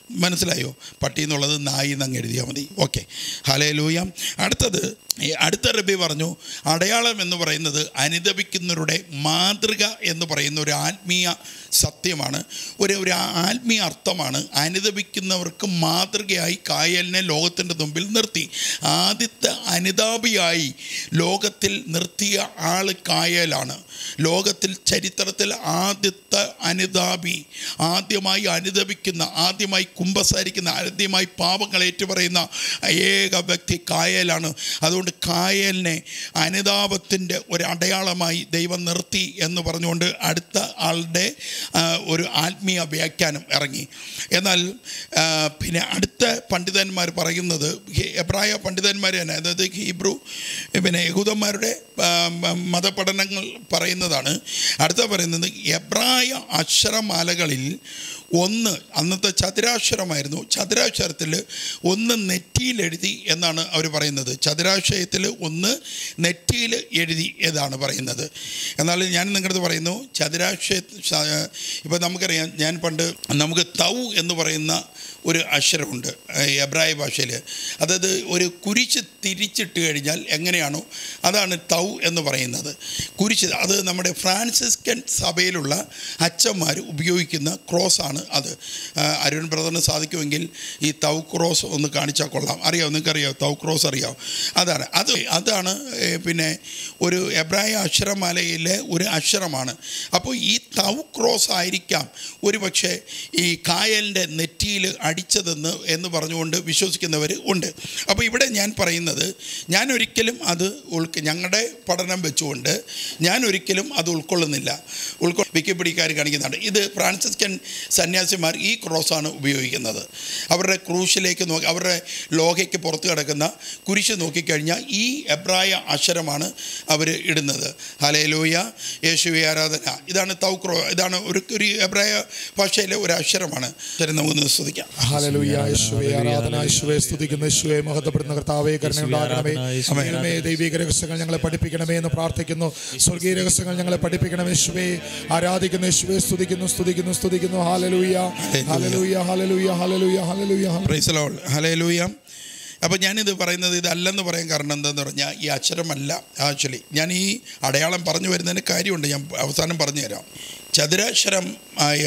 മനസ്സിലായോ പട്ടി എന്നുള്ളത് നായി എന്നങ്ങ് എഴുതിയാൽ മതി ഓക്കെ ഹലേ ലൂയ അടുത്തത് ഈ അടുത്ത റബി പറഞ്ഞു അടയാളം എന്ന് പറയുന്നത് അനുദപിക്കുന്നവരുടെ മാതൃക എന്ന് പറയുന്ന ഒരു ആത്മീയ സത്യമാണ് ഒരു ഒരു ആത്മീയ അർത്ഥമാണ് അനുദപിക്കുന്നവർക്ക് മാതൃകയായി കായലിനെ ലോകത്തിൻ്റെ മുമ്പിൽ നിർത്തി ആദ്യത്തെ അനുതാപിയായി ലോകത്തിൽ നിർത്തിയ ആൾ കായലാണ് ലോകത്തിൽ ചരിത്രത്തിൽ ആദ്യത്തെ അനുതാപി ആദ്യമായി അനുദപിക്കുന്ന ആദ്യമായി കുമ്പസാരിക്കുന്ന ആദ്യമായി പാപങ്ങൾ ഏറ്റുപറയുന്ന ഏക വ്യക്തി കായലാണ് അതുകൊണ്ട് കായലിനെ അനുതാപത്തിൻ്റെ ഒരു അടയാളമായി ദൈവം നിർത്തി എന്ന് പറഞ്ഞുകൊണ്ട് അടുത്ത ആളുടെ ആ, ഒരു ആത്മീയ വ്യാഖ്യാനം ഇറങ്ങി എന്നാൽ ആ, പിന്നെ അടുത്ത പണ്ഡിതന്മാർ പറയുന്നത് ഹി- എബ്രായ പണ്ഡിതന്മാർ തന്നെ അതായത് ഹീബ്രു പിന്നെ യഹൂദന്മാരുടെ ആ, മ- മതപഠനങ്ങൾ പറയുന്നതാണ് അടുത്ത പറയുന്നത് എബ്രായ അക്ഷരമാലകളിൽ ഒന്ന് അന്നത്തെ ചതുരാക്ഷരമായിരുന്നു ചതുരാക്ഷരത്തിൽ ഒന്ന് നെറ്റിയിൽ എഴുതി എന്നാണ് അവർ പറയുന്നത് ചതുരാക്ഷരത്തിൽ ഒന്ന് നെറ്റിയിൽ എഴുതി എന്നാണ് പറയുന്നത് എന്നാൽ ഞാൻ നിങ്ങളടുത്ത് പറയുന്നു ചതുരാക്ഷര ഇപ്പോൾ നമുക്കറിയാം ഞാൻ പണ്ട് നമുക്ക് തൗ എന്ന് പറയുന്ന ഒരു അക്ഷരമുണ്ട് ഏഹ് എബ്രായ ഭാഷയിൽ അതായത് ഒരു കുരിശ് തിരിച്ചിട്ട് കഴിഞ്ഞാൽ എങ്ങനെയാണോ അതാണ് തൗ എന്ന് പറയുന്നത് കുരിശ് അത് നമ്മുടെ ഫ്രാൻസിസ്കൻ സഭയിലുള്ള അച്ഛന്മാർ ഉപയോഗിക്കുന്ന ക്രോസാണ് അത് ആ, അരുൺ ബ്രദറിന് സാധിക്കുമെങ്കിൽ ഈ തൗ ക്രോസ് ഒന്ന് കാണിച്ചാൽ കൊള്ളാം അറിയാം നിങ്ങൾക്കറിയാം തൗ ക്രോസ് അറിയാം അതാണ് അത് അതാണ് ഏ, പിന്നെ ഒരു എബ്രായ അക്ഷരമാലയിലെ ഒരു അക്ഷരമാണ് അപ്പോൾ ഈ തൗ ക്രോസ് ആയിരിക്കാം ഒരു പക്ഷേ ഈ കായലിൻ്റെ നെറ്റിയിൽ അടിച്ചതെന്ന് എന്ന് പറഞ്ഞുകൊണ്ട് വിശ്വസിക്കുന്നവർ ഉണ്ട് അപ്പോൾ ഇവിടെ ഞാൻ പറയുന്നത് ഞാൻ ഒരിക്കലും അത് ഉൾക്ക് ഞങ്ങളുടെ പഠനം വെച്ചുകൊണ്ട് ഞാൻ ഒരിക്കലും അത് ഉൾക്കൊള്ളുന്നില്ല ഉൾക്കൊ വിക്കിപ്പിടിക്കാർ കാണിക്കുന്നുണ്ട് ഇത് ഫ്രാൻസിസ്കൻ സന്യാസിമാർ ഈ ക്രോസാണ് ഉപയോഗിക്കുന്നത് അവരുടെ ക്രൂശിലേക്ക് നോക്കി അവരുടെ ലോഹയ്ക്ക് പുറത്ത് കിടക്കുന്ന കുരിശ് നോക്കിക്കഴിഞ്ഞാൽ ഈ എബ്രായ അക്ഷരമാണ് അവർ ഇടുന്നത് ഹലേലൂയ യേശുവെ ആരാധന ഇതാണ് തൗക്രോ ഇതാണ് ഒരു ഒരു എബ്രായ ഭാഷയിലെ ഒരു അക്ഷരമാണ് ശരി നമുക്കൊന്ന് സ്തുതിക്കാം ഹല്ലേലൂയ യേശുവേ ആരാധന യേശുവേ സ്തുതിക്കുന്ന യേശുവേ മഹത്വപ്പെടുന്ന കർത്താവേ കരുണയുണ്ടാകണമേ ദൈവമേ ദൈവിക രഹസ്യങ്ങൾ ഞങ്ങളെ പഠിപ്പിക്കണമേ എന്ന് പ്രാർത്ഥിക്കുന്നു സ്വർഗീയ രഹസ്യങ്ങൾ ഞങ്ങളെ പഠിപ്പിക്കണമേ യേശുവേ ആരാധിക്കുന്ന യേശുവേ സ്തുതിക്കുന്നു സ്തുതിക്കുന്നു സ്തുതിക്കുന്നു hallelujah hallelujah hallelujah hallelujah hallelujah praise Lord hallelujah അപ്പോൾ ഞാനിത് പറയുന്നത് ഇതല്ലെന്ന് പറയാൻ കാരണം എന്താണെന്ന് പറഞ്ഞാൽ ഈ അക്ഷരമല്ല ആക്ച്വലി ഞാൻ ഈ അടയാളം പറഞ്ഞു വരുന്നതിന് കാര്യമുണ്ട് ഞാൻ അവസാനം പറഞ്ഞു തരാം ചതുരാക്ഷരം ആയ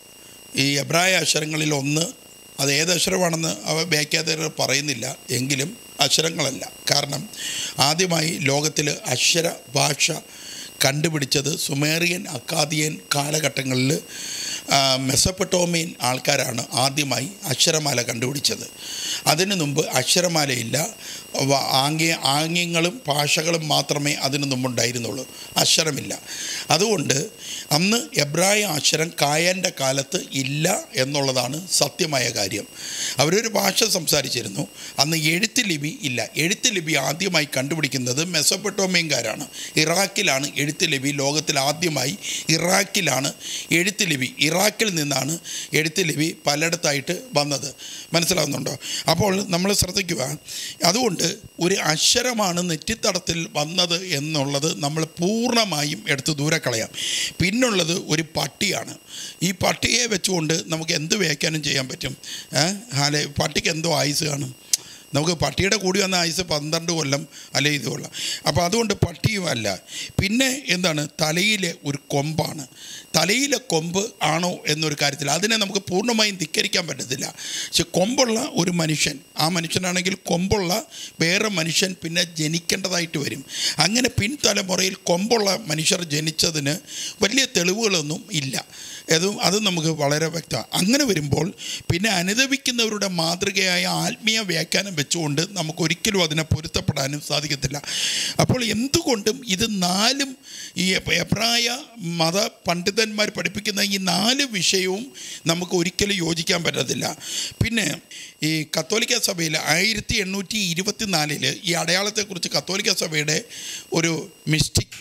ഈ എബ്രായ അക്ഷരങ്ങളിൽ ഒന്ന് അത് ഏത് അക്ഷരമാണെന്ന് അവ വ്യാഖ്യാതകർ പറയുന്നില്ല എങ്കിലും അക്ഷരങ്ങളല്ല കാരണം ആദ്യമായി ലോകത്തിൽ അക്ഷര ഭാഷ കണ്ടുപിടിച്ചത് സുമേറിയൻ അക്കാദിയൻ കാലഘട്ടങ്ങളിൽ ആ, മെസപ്പൊട്ടോമിയൻ ആൾക്കാരാണ് ആദ്യമായി അക്ഷരമാല കണ്ടുപിടിച്ചത് അതിനു മുമ്പ് അക്ഷരമാലയില്ല വ- ആംഗ്യ ആംഗ്യങ്ങളും ഭാഷകളും മാത്രമേ അതിനു മുമ്പുണ്ടായിരുന്നുള്ളൂ അക്ഷരമില്ല അതുകൊണ്ട് അന്ന് എബ്രായ അക്ഷരം കായൻ്റെ കാലത്ത് ഇല്ല എന്നുള്ളതാണ് സത്യമായ കാര്യം അവരൊരു ഭാഷ സംസാരിച്ചിരുന്നു അന്ന് എഴുത്ത് ലിപി ഇല്ല എഴുത്ത് ലിപി ആദ്യമായി കണ്ടുപിടിക്കുന്നത് മെസ്സപ്പൊട്ടോമിയൻകാരാണ് ഇറാഖിലാണ് എഴുത്ത് ലിപി ലോകത്തിൽ ആദ്യമായി ഇറാഖിലാണ് എഴുത്ത് ലിപി ഇറാഖിൽ നിന്നാണ് എഴുത്ത് ലിപി പലയിടത്തായിട്ട് വന്നത് മനസ്സിലാവുന്നുണ്ടോ അപ്പോൾ നമ്മൾ ശ്രദ്ധിക്കുക അതുകൊണ്ട് ഒരു അക്ഷരമാണ് നെറ്റിത്തടത്തിൽ വന്നത് എന്നുള്ളത് നമ്മൾ പൂർണ്ണമായും എടുത്ത് ദൂരെ കളയാം പിന്നുള്ളത് ഒരു പട്ടിയാണ് ഈ പട്ടിയെ വെച്ചുകൊണ്ട് നമുക്ക് എന്ത് വ്യാഖ്യാനം ചെയ്യാൻ പറ്റും ഏഹ് ഹാലെ പട്ടിക്ക് എന്തോ ആയുസ് കാണും നമുക്ക് പട്ടിയുടെ കൂടി വന്ന ആയുസ് പന്ത്രണ്ട് കൊല്ലം അല്ലെ ഇത് കൊല്ലം അപ്പോൾ അതുകൊണ്ട് പട്ടിയും അല്ല പിന്നെ എന്താണ് തലയിലെ ഒരു കൊമ്പാണ് തലയിലെ കൊമ്പ് ആണോ എന്നൊരു കാര്യത്തിൽ അതിനെ നമുക്ക് പൂർണ്ണമായും ധിക്കരിക്കാൻ പറ്റത്തില്ല പക്ഷെ കൊമ്പുള്ള ഒരു മനുഷ്യൻ ആ മനുഷ്യനാണെങ്കിൽ കൊമ്പുള്ള വേറെ മനുഷ്യൻ പിന്നെ ജനിക്കേണ്ടതായിട്ട് വരും അങ്ങനെ പിൻതലമുറയിൽ കൊമ്പുള്ള മനുഷ്യർ ജനിച്ചതിന് വലിയ തെളിവുകളൊന്നും ഇല്ല അതും അത് നമുക്ക് വളരെ വ്യക്തമാണ് അങ്ങനെ വരുമ്പോൾ പിന്നെ അനുദപിക്കുന്നവരുടെ മാതൃകയായ ആത്മീയ വ്യാഖ്യാനം വെച്ചുകൊണ്ട് നമുക്ക് ഒരിക്കലും അതിനെ പൊരുത്തപ്പെടാനും സാധിക്കത്തില്ല അപ്പോൾ എന്തുകൊണ്ടും ഇത് നാലും ഈ എബ്രായ മത പണ്ഡിതന്മാർ പഠിപ്പിക്കുന്ന ഈ നാല് വിഷയവും നമുക്ക് ഒരിക്കലും യോജിക്കാൻ പറ്റത്തില്ല പിന്നെ ഈ കത്തോലിക്ക സഭയിൽ ആയിരത്തി എണ്ണൂറ്റി ഇരുപത്തി നാലില് ഈ അടയാളത്തെക്കുറിച്ച് കത്തോലിക്ക സഭയുടെ ഒരു മിസ്റ്റിക്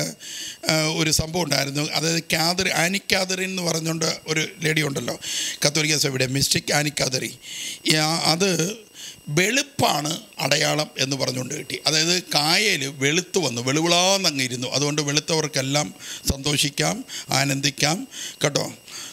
ഒരു സംഭവം ഉണ്ടായിരുന്നു അതായത് കാതറി ആനി കാതറിൻ എന്ന് പറഞ്ഞുകൊണ്ട് ഒരു ലേഡി ഉണ്ടല്ലോ കത്തോലിക്ക സഭയുടെ മിസ്റ്റിക് ആനി കാതറി ഈ ആ- അത് വെളുപ്പാണ് അടയാളം എന്ന് പറഞ്ഞുകൊണ്ട് കിട്ടി അതായത് കായൽ വെളുത്ത് വന്നു വെളുവിളാന്നങ്ങ് ഇരുന്നു അതുകൊണ്ട് വെളുത്തവർക്കെല്ലാം സന്തോഷിക്കാം ആനന്ദിക്കാം കേട്ടോ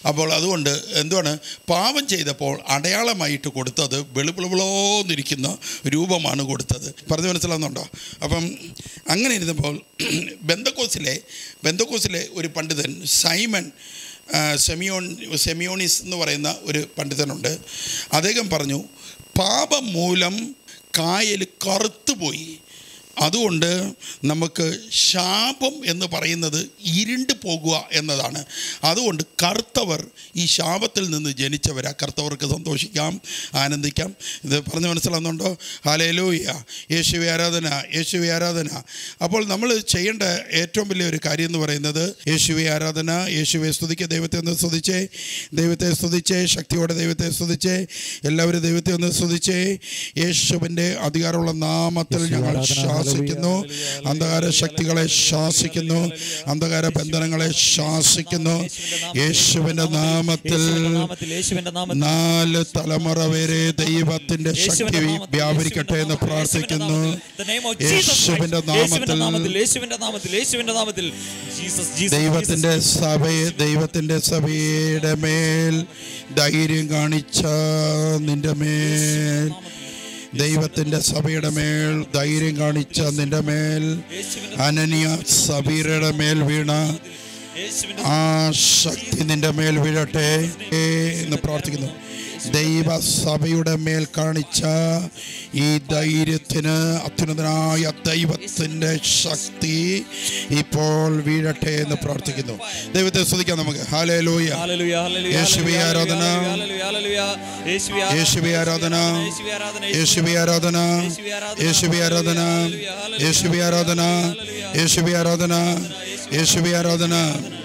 അപ്പോൾ അതുകൊണ്ട് എന്തുവാണ് പാപം ചെയ്തപ്പോൾ അടയാളമായിട്ട് കൊടുത്തത് വെളുപ്പിളുവിളോന്നിരിക്കുന്ന രൂപമാണ് കൊടുത്തത് പറഞ്ഞു മനസ്സിലാവുന്നുണ്ടോ അപ്പം അങ്ങനെ ഇരുന്നപ്പോൾ ബന്ധക്കോസിലെ ബന്ധക്കോസിലെ ഒരു പണ്ഡിതൻ സൈമൺ ആ, സെമിയോൺ സെമിയോണിസ് എന്ന് പറയുന്ന ഒരു പണ്ഡിതനുണ്ട് അദ്ദേഹം പറഞ്ഞു പാപം മൂലം കായൽ കറുത്തുപോയി അതുകൊണ്ട് നമുക്ക് ശാപം എന്ന് പറയുന്നത് ഇരുണ്ട് പോകുക എന്നതാണ് അതുകൊണ്ട് കറുത്തവർ ഈ ശാപത്തിൽ നിന്ന് ജനിച്ചവരാ കറുത്തവർക്ക് സന്തോഷിക്കാം ആനന്ദിക്കാം ഇത് പറഞ്ഞു മനസ്സിലാകുന്നുണ്ടോ ഹാലേലൂയ യേശുവി ആരാധന യേശുവി ആരാധന അപ്പോൾ നമ്മൾ ചെയ്യേണ്ട ഏറ്റവും വലിയ ഒരു കാര്യം എന്ന് പറയുന്നത് യേശുവി ആരാധന യേശുവെ സ്തുതിക്കുക ദൈവത്തെ ഒന്ന് സ്തുതിച്ചേ ദൈവത്തെ സ്തുതിച്ചേ ശക്തിയോടെ ദൈവത്തെ സ്തുതിച്ചേ എല്ലാവരും ദൈവത്തെ ഒന്ന് സ്തുതിച്ചേ യേശുവിൻ്റെ അധികാരമുള്ള നാമത്തിൽ ഞങ്ങൾ ശാസിക്കുന്നു അന്ധകാര ശക്തികളെ ശാസിക്കുന്നു അന്ധകാര ബന്ധനങ്ങളെ ശാസിക്കുന്നു യേശുവിൻ്റെ നാമത്തിൽ യേശുവിന്റെ നാമത്തിൽ യേശുവിന്റെ നാമത്തിൽ നാല് തലമുറ വരെ ദൈവത്തിന്റെ ശക്തി വ്യാപരിക്കട്ടെ എന്ന് പ്രാർത്ഥിക്കുന്നു The name of Jesus Christ. യേശുവിന്റെ യേശുവിന്റെ നാമത്തിൽ നാമത്തിൽ യേശുവിന്റെ നാമത്തിൽ യേശുവിന്റെ നാമത്തിൽ ജീസസ് ജീസസ് ദൈവത്തിന്റെ സഭയെ ദൈവത്തിന്റെ സഭയുടെ മേൽ ധൈര്യം കാണിച്ച നിന്റെ മേൽ ദൈവത്തിന്റെ സഭയുടെ മേൽ ധൈര്യം കാണിച്ച നിന്റെ മേൽ അനനിയ സബീരയുടെ മേൽ വീണ യേശുവിന്റെ ആ ശക്തി നിന്റെ മേൽ വീഴട്ടെ എന്ന് പ്രാർത്ഥിക്കുന്നു ദൈവസഭയുടെ മേൽ കാണിച്ച ഈ ധൈര്യത്തിന് അത്യുന്നതനായ ദൈവത്തിൻ്റെ ശക്തി ഇപ്പോൾ വീഴട്ടെ എന്ന് പ്രാർത്ഥിക്കുന്നു ദൈവത്തെ സ്തുതിക്കാം നമുക്ക് ഹാലേ ലൂയ ഹല്ലേലൂയ ഹല്ലേലൂയ യേശുവേ ആരാധന. ഹല്ലേലൂയ ഹല്ലേലൂയ യേശുവേ യേശുവേ ആരാധന യേശുവേ ആരാധന യേശുവേ ആരാധന യേശുവേ ആരാധന യേശുവേ ആരാധന യേശുവേ ആരാധന യേശുവേ ആരാധന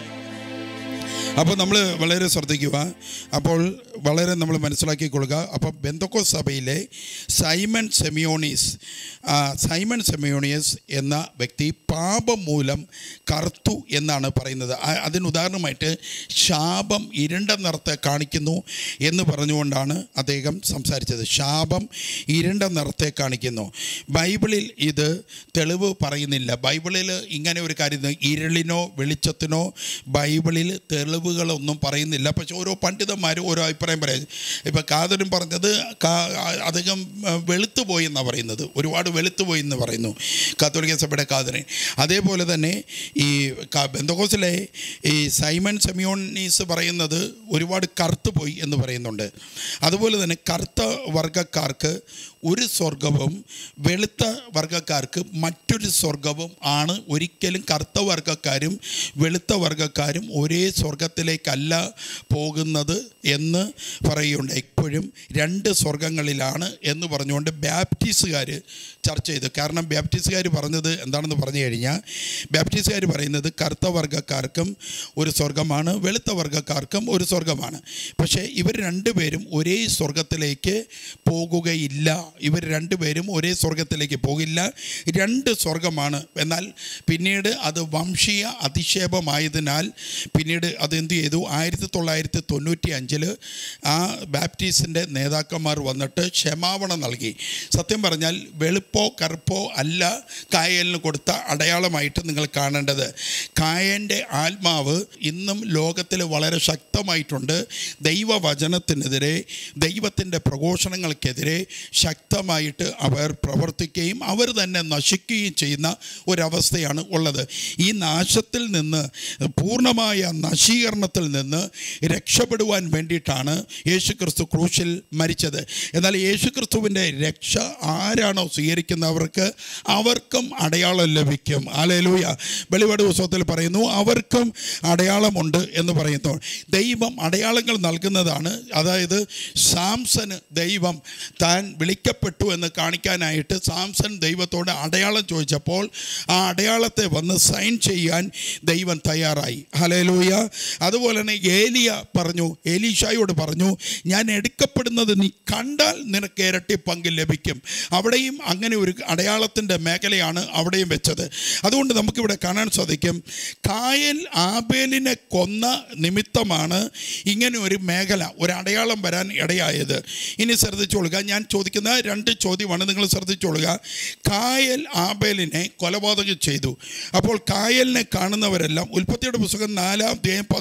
അപ്പോൾ നമ്മൾ വളരെ ശ്രദ്ധിക്കുക അപ്പോൾ വളരെ നമ്മൾ മനസ്സിലാക്കിക്കൊള്ളുക അപ്പോൾ ബെന്തക്കോ സഭയിലെ സൈമൺ സെമിയോണീസ് ആ, സൈമൺ സെമിയോണിയസ് എന്ന വ്യക്തി പാപം മൂലം കറുത്തു എന്നാണ് പറയുന്നത് ആ- അതിന് ഉദാഹരണമായിട്ട് ശാപം ഇരുണ്ട നിറത്തെ കാണിക്കുന്നു എന്ന് പറഞ്ഞുകൊണ്ടാണ് അദ്ദേഹം സംസാരിച്ചത് ശാപം ഇരുണ്ട നിറത്തെ കാണിക്കുന്നു ബൈബിളിൽ ഇത് തെളിവ് പറയുന്നില്ല ബൈബിളിൽ ഇങ്ങനെ ഒരു കാര്യം ഇത് ഇരുളിനോ വെളിച്ചത്തിനോ ബൈബിളിൽ തെളിവുകളൊന്നും പറയുന്നില്ല പക്ഷെ ഓരോ പണ്ഡിതന്മാരും ഓരോ അഭിപ്രായം പറയും ഇപ്പം കാതലും പറഞ്ഞത് കാ- അധികം വെളുത്തു പോയി എന്നാണ് പറയുന്നത് ഒരുപാട് വെളുത്തു പോയി എന്ന് പറയുന്നു കാത്തോലിക്ക സഭയുടെ കാതറിൻ അതേപോലെ തന്നെ ഈ ക- ബെന്തകോസിലെ ഈ സൈമൺ സെമിയോണീസ് പറയുന്നത് ഒരുപാട് കറുത്തു പോയി എന്ന് പറയുന്നുണ്ട് അതുപോലെ തന്നെ കറുത്ത വർഗക്കാർക്ക് ഒരു സ്വർഗവും വെളുത്ത വർഗക്കാർക്ക് മറ്റൊരു സ്വർഗവും ആണ് ഒരിക്കലും കറുത്ത വർഗക്കാരും വെളുത്ത വർഗക്കാരും ഒരേ സ്വർഗത്തിലേക്കല്ല പോകുന്നത് എന്ന് പറയുന്നുണ്ട് എപ്പോഴും രണ്ട് സ്വർഗങ്ങളിലാണ് എന്ന് പറഞ്ഞുകൊണ്ട് ബാപ്റ്റിസ്റ്റുകാർ ചർച്ച ചെയ്തു കാരണം ബാപ്റ്റിസ്റ്റുകാർ പറഞ്ഞത് എന്താണെന്ന് പറഞ്ഞു കഴിഞ്ഞാൽ ബാപ്റ്റിസ്റ്റുകാർ പറയുന്നത് കറുത്ത വർഗക്കാർക്കും ഒരു സ്വർഗമാണ് വെളുത്ത വർഗക്കാർക്കും ഒരു സ്വർഗമാണ് പക്ഷേ ഇവർ രണ്ടുപേരും ഒരേ സ്വർഗത്തിലേക്ക് പോകുകയില്ല ഇവർ രണ്ടുപേരും ഒരേ സ്വർഗത്തിലേക്ക് പോകില്ല രണ്ട് സ്വർഗമാണ് എന്നാൽ പിന്നീട് അത് വംശീയ അധിക്ഷേപമായതിനാൽ പിന്നീട് അത് എന്ത് ചെയ്തു ആയിരത്തി തൊള്ളായിരത്തി തൊണ്ണൂറ്റി അഞ്ചിൽ ആ ബാപ്റ്റീസിൻ്റെ നേതാക്കന്മാർ വന്നിട്ട് ക്ഷമാപണം നൽകി സത്യം പറഞ്ഞാൽ വെളുപ്പോ കറുപ്പോ അല്ല കായലിന് കൊടുത്ത അടയാളമായിട്ട് നിങ്ങൾ കാണേണ്ടത് കായൻ്റെ ആത്മാവ് ഇന്നും ലോകത്തിൽ വളരെ ശക്തമായിട്ടുണ്ട് ദൈവവചനത്തിനെതിരെ ദൈവത്തിൻ്റെ പ്രഘോഷണങ്ങൾക്കെതിരെ ശക്തമായിട്ട് അവർ പ്രവർത്തിക്കുകയും അവർ തന്നെ നശിക്കുകയും ചെയ്യുന്ന ഒരവസ്ഥയാണ് ഉള്ളത് ഈ നാശത്തിൽ നിന്ന് പൂർണ്ണമായ നശീകരണത്തിൽ നിന്ന് രക്ഷപ്പെടുവാൻ വേണ്ടിയിട്ടാണ് യേശുക്രിസ്തു ക്രൂശിൽ മരിച്ചത് എന്നാൽ യേശുക്രിസ്തുവിൻ്റെ രക്ഷ ആരാണോ സ്വീകരിക്കുന്നവർക്ക് അവർക്കും അടയാളം ലഭിക്കും ആലേലൂയ വെളിപാട് പുസ്തകത്തിൽ പറയുന്നു അവർക്കും അടയാളമുണ്ട് എന്ന് പറയുന്നു ദൈവം അടയാളങ്ങൾ നൽകുന്നതാണ് അതായത് സാംസന് ദൈവം താൻ വിളിക്കപ്പെട്ടു എന്ന് കാണിക്കാനായിട്ട് സാംസൺ ദൈവത്തോട് അടയാളം ചോദിച്ചപ്പോൾ ആ അടയാളത്തെ വന്ന് സൈൻ ചെയ്യാൻ ദൈവം തയ്യാറായി ഹലേലൂയ അതുപോലെ തന്നെ ഏലിയ പറഞ്ഞു ഏലീഷായോട് പറഞ്ഞു ഞാൻ എടുക്കപ്പെടുന്നത് നീ കണ്ടാൽ നിനക്ക് ഇരട്ടി പങ്ക് ലഭിക്കും അവിടെയും അങ്ങനെ ഒരു അടയാളത്തിൻ്റെ മേഖലയാണ് അവിടെയും വെച്ചത് അതുകൊണ്ട് നമുക്കിവിടെ കാണാൻ സാധിക്കും കായൽ ആബേലിനെ കൊന്ന നിമിത്തമാണ് ഇങ്ങനെ ഒരു മേഖല ഒരു അടയാളം വരാൻ ഇടയായത് ഇനി ശ്രദ്ധിച്ചോളുക ഞാൻ ചോദിക്കുന്ന രണ്ട് ചോദ്യമാണ് നിങ്ങൾ ശ്രദ്ധിച്ചോളുക കായൽ ആബേലിനെ കൊലപാതകം ചെയ്തു അപ്പോൾ കായലിനെ കാണുന്നവരെല്ലാം ഉൽപ്പത്തിയുടെ പുസ്തകം നാലാം അധ്യായം പതിനൊന്ന്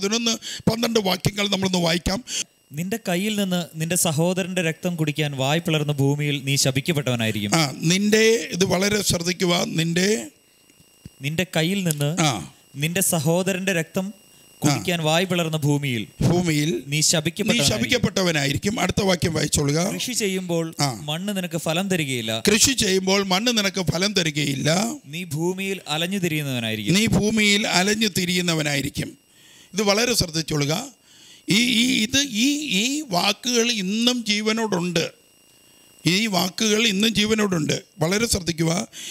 പതിനൊന്ന് പന്ത്രണ്ട് വാക്യങ്ങൾ നമ്മളൊന്ന് വായിക്കാം നിന്റെ കയ്യിൽ നിന്ന് നിന്റെ സഹോദരന്റെ രക്തം കുടിക്കാൻ വായ് പിളർന്ന ഭൂമിയിൽ നീ ശപിക്കപ്പെട്ടവനായിരിക്കും ആ നിന്റെ ഇത് വളരെ ശ്രദ്ധിക്കുക നിന്റെ നിന്റെ കയ്യിൽ നിന്ന് ആ നിന്റെ സഹോദരന്റെ രക്തം കുടിക്കാൻ വായ് പിളർന്ന ഭൂമിയിൽ ഭൂമിയിൽ നീ നീ ശപിക്കപ്പെട്ടവനായിരിക്കും ശപിക്കപ്പെട്ടവനായിരിക്കും അടുത്ത വാക്യം വായിച്ചോളുക കൃഷി ചെയ്യുമ്പോൾ ആ. മണ്ണ് നിനക്ക് ഫലം തരികയില്ല കൃഷി ചെയ്യുമ്പോൾ മണ്ണ് നിനക്ക് ഫലം തരികയില്ല നീ ഭൂമിയിൽ അലഞ്ഞു തിരിയുന്നവനായിരിക്കും നീ ഭൂമിയിൽ അലഞ്ഞു തിരിയുന്നവനായിരിക്കും ഇത് വളരെ ശ്രദ്ധിച്ചോളുക ഈ ഈ ഇത് ഈ ഈ വാക്കുകൾ ഇന്നും ജീവനോടുണ്ട് ഈ വാക്കുകൾ ഇന്നും ജീവനോടുണ്ട് വളരെ ശ്രദ്ധിക്കുക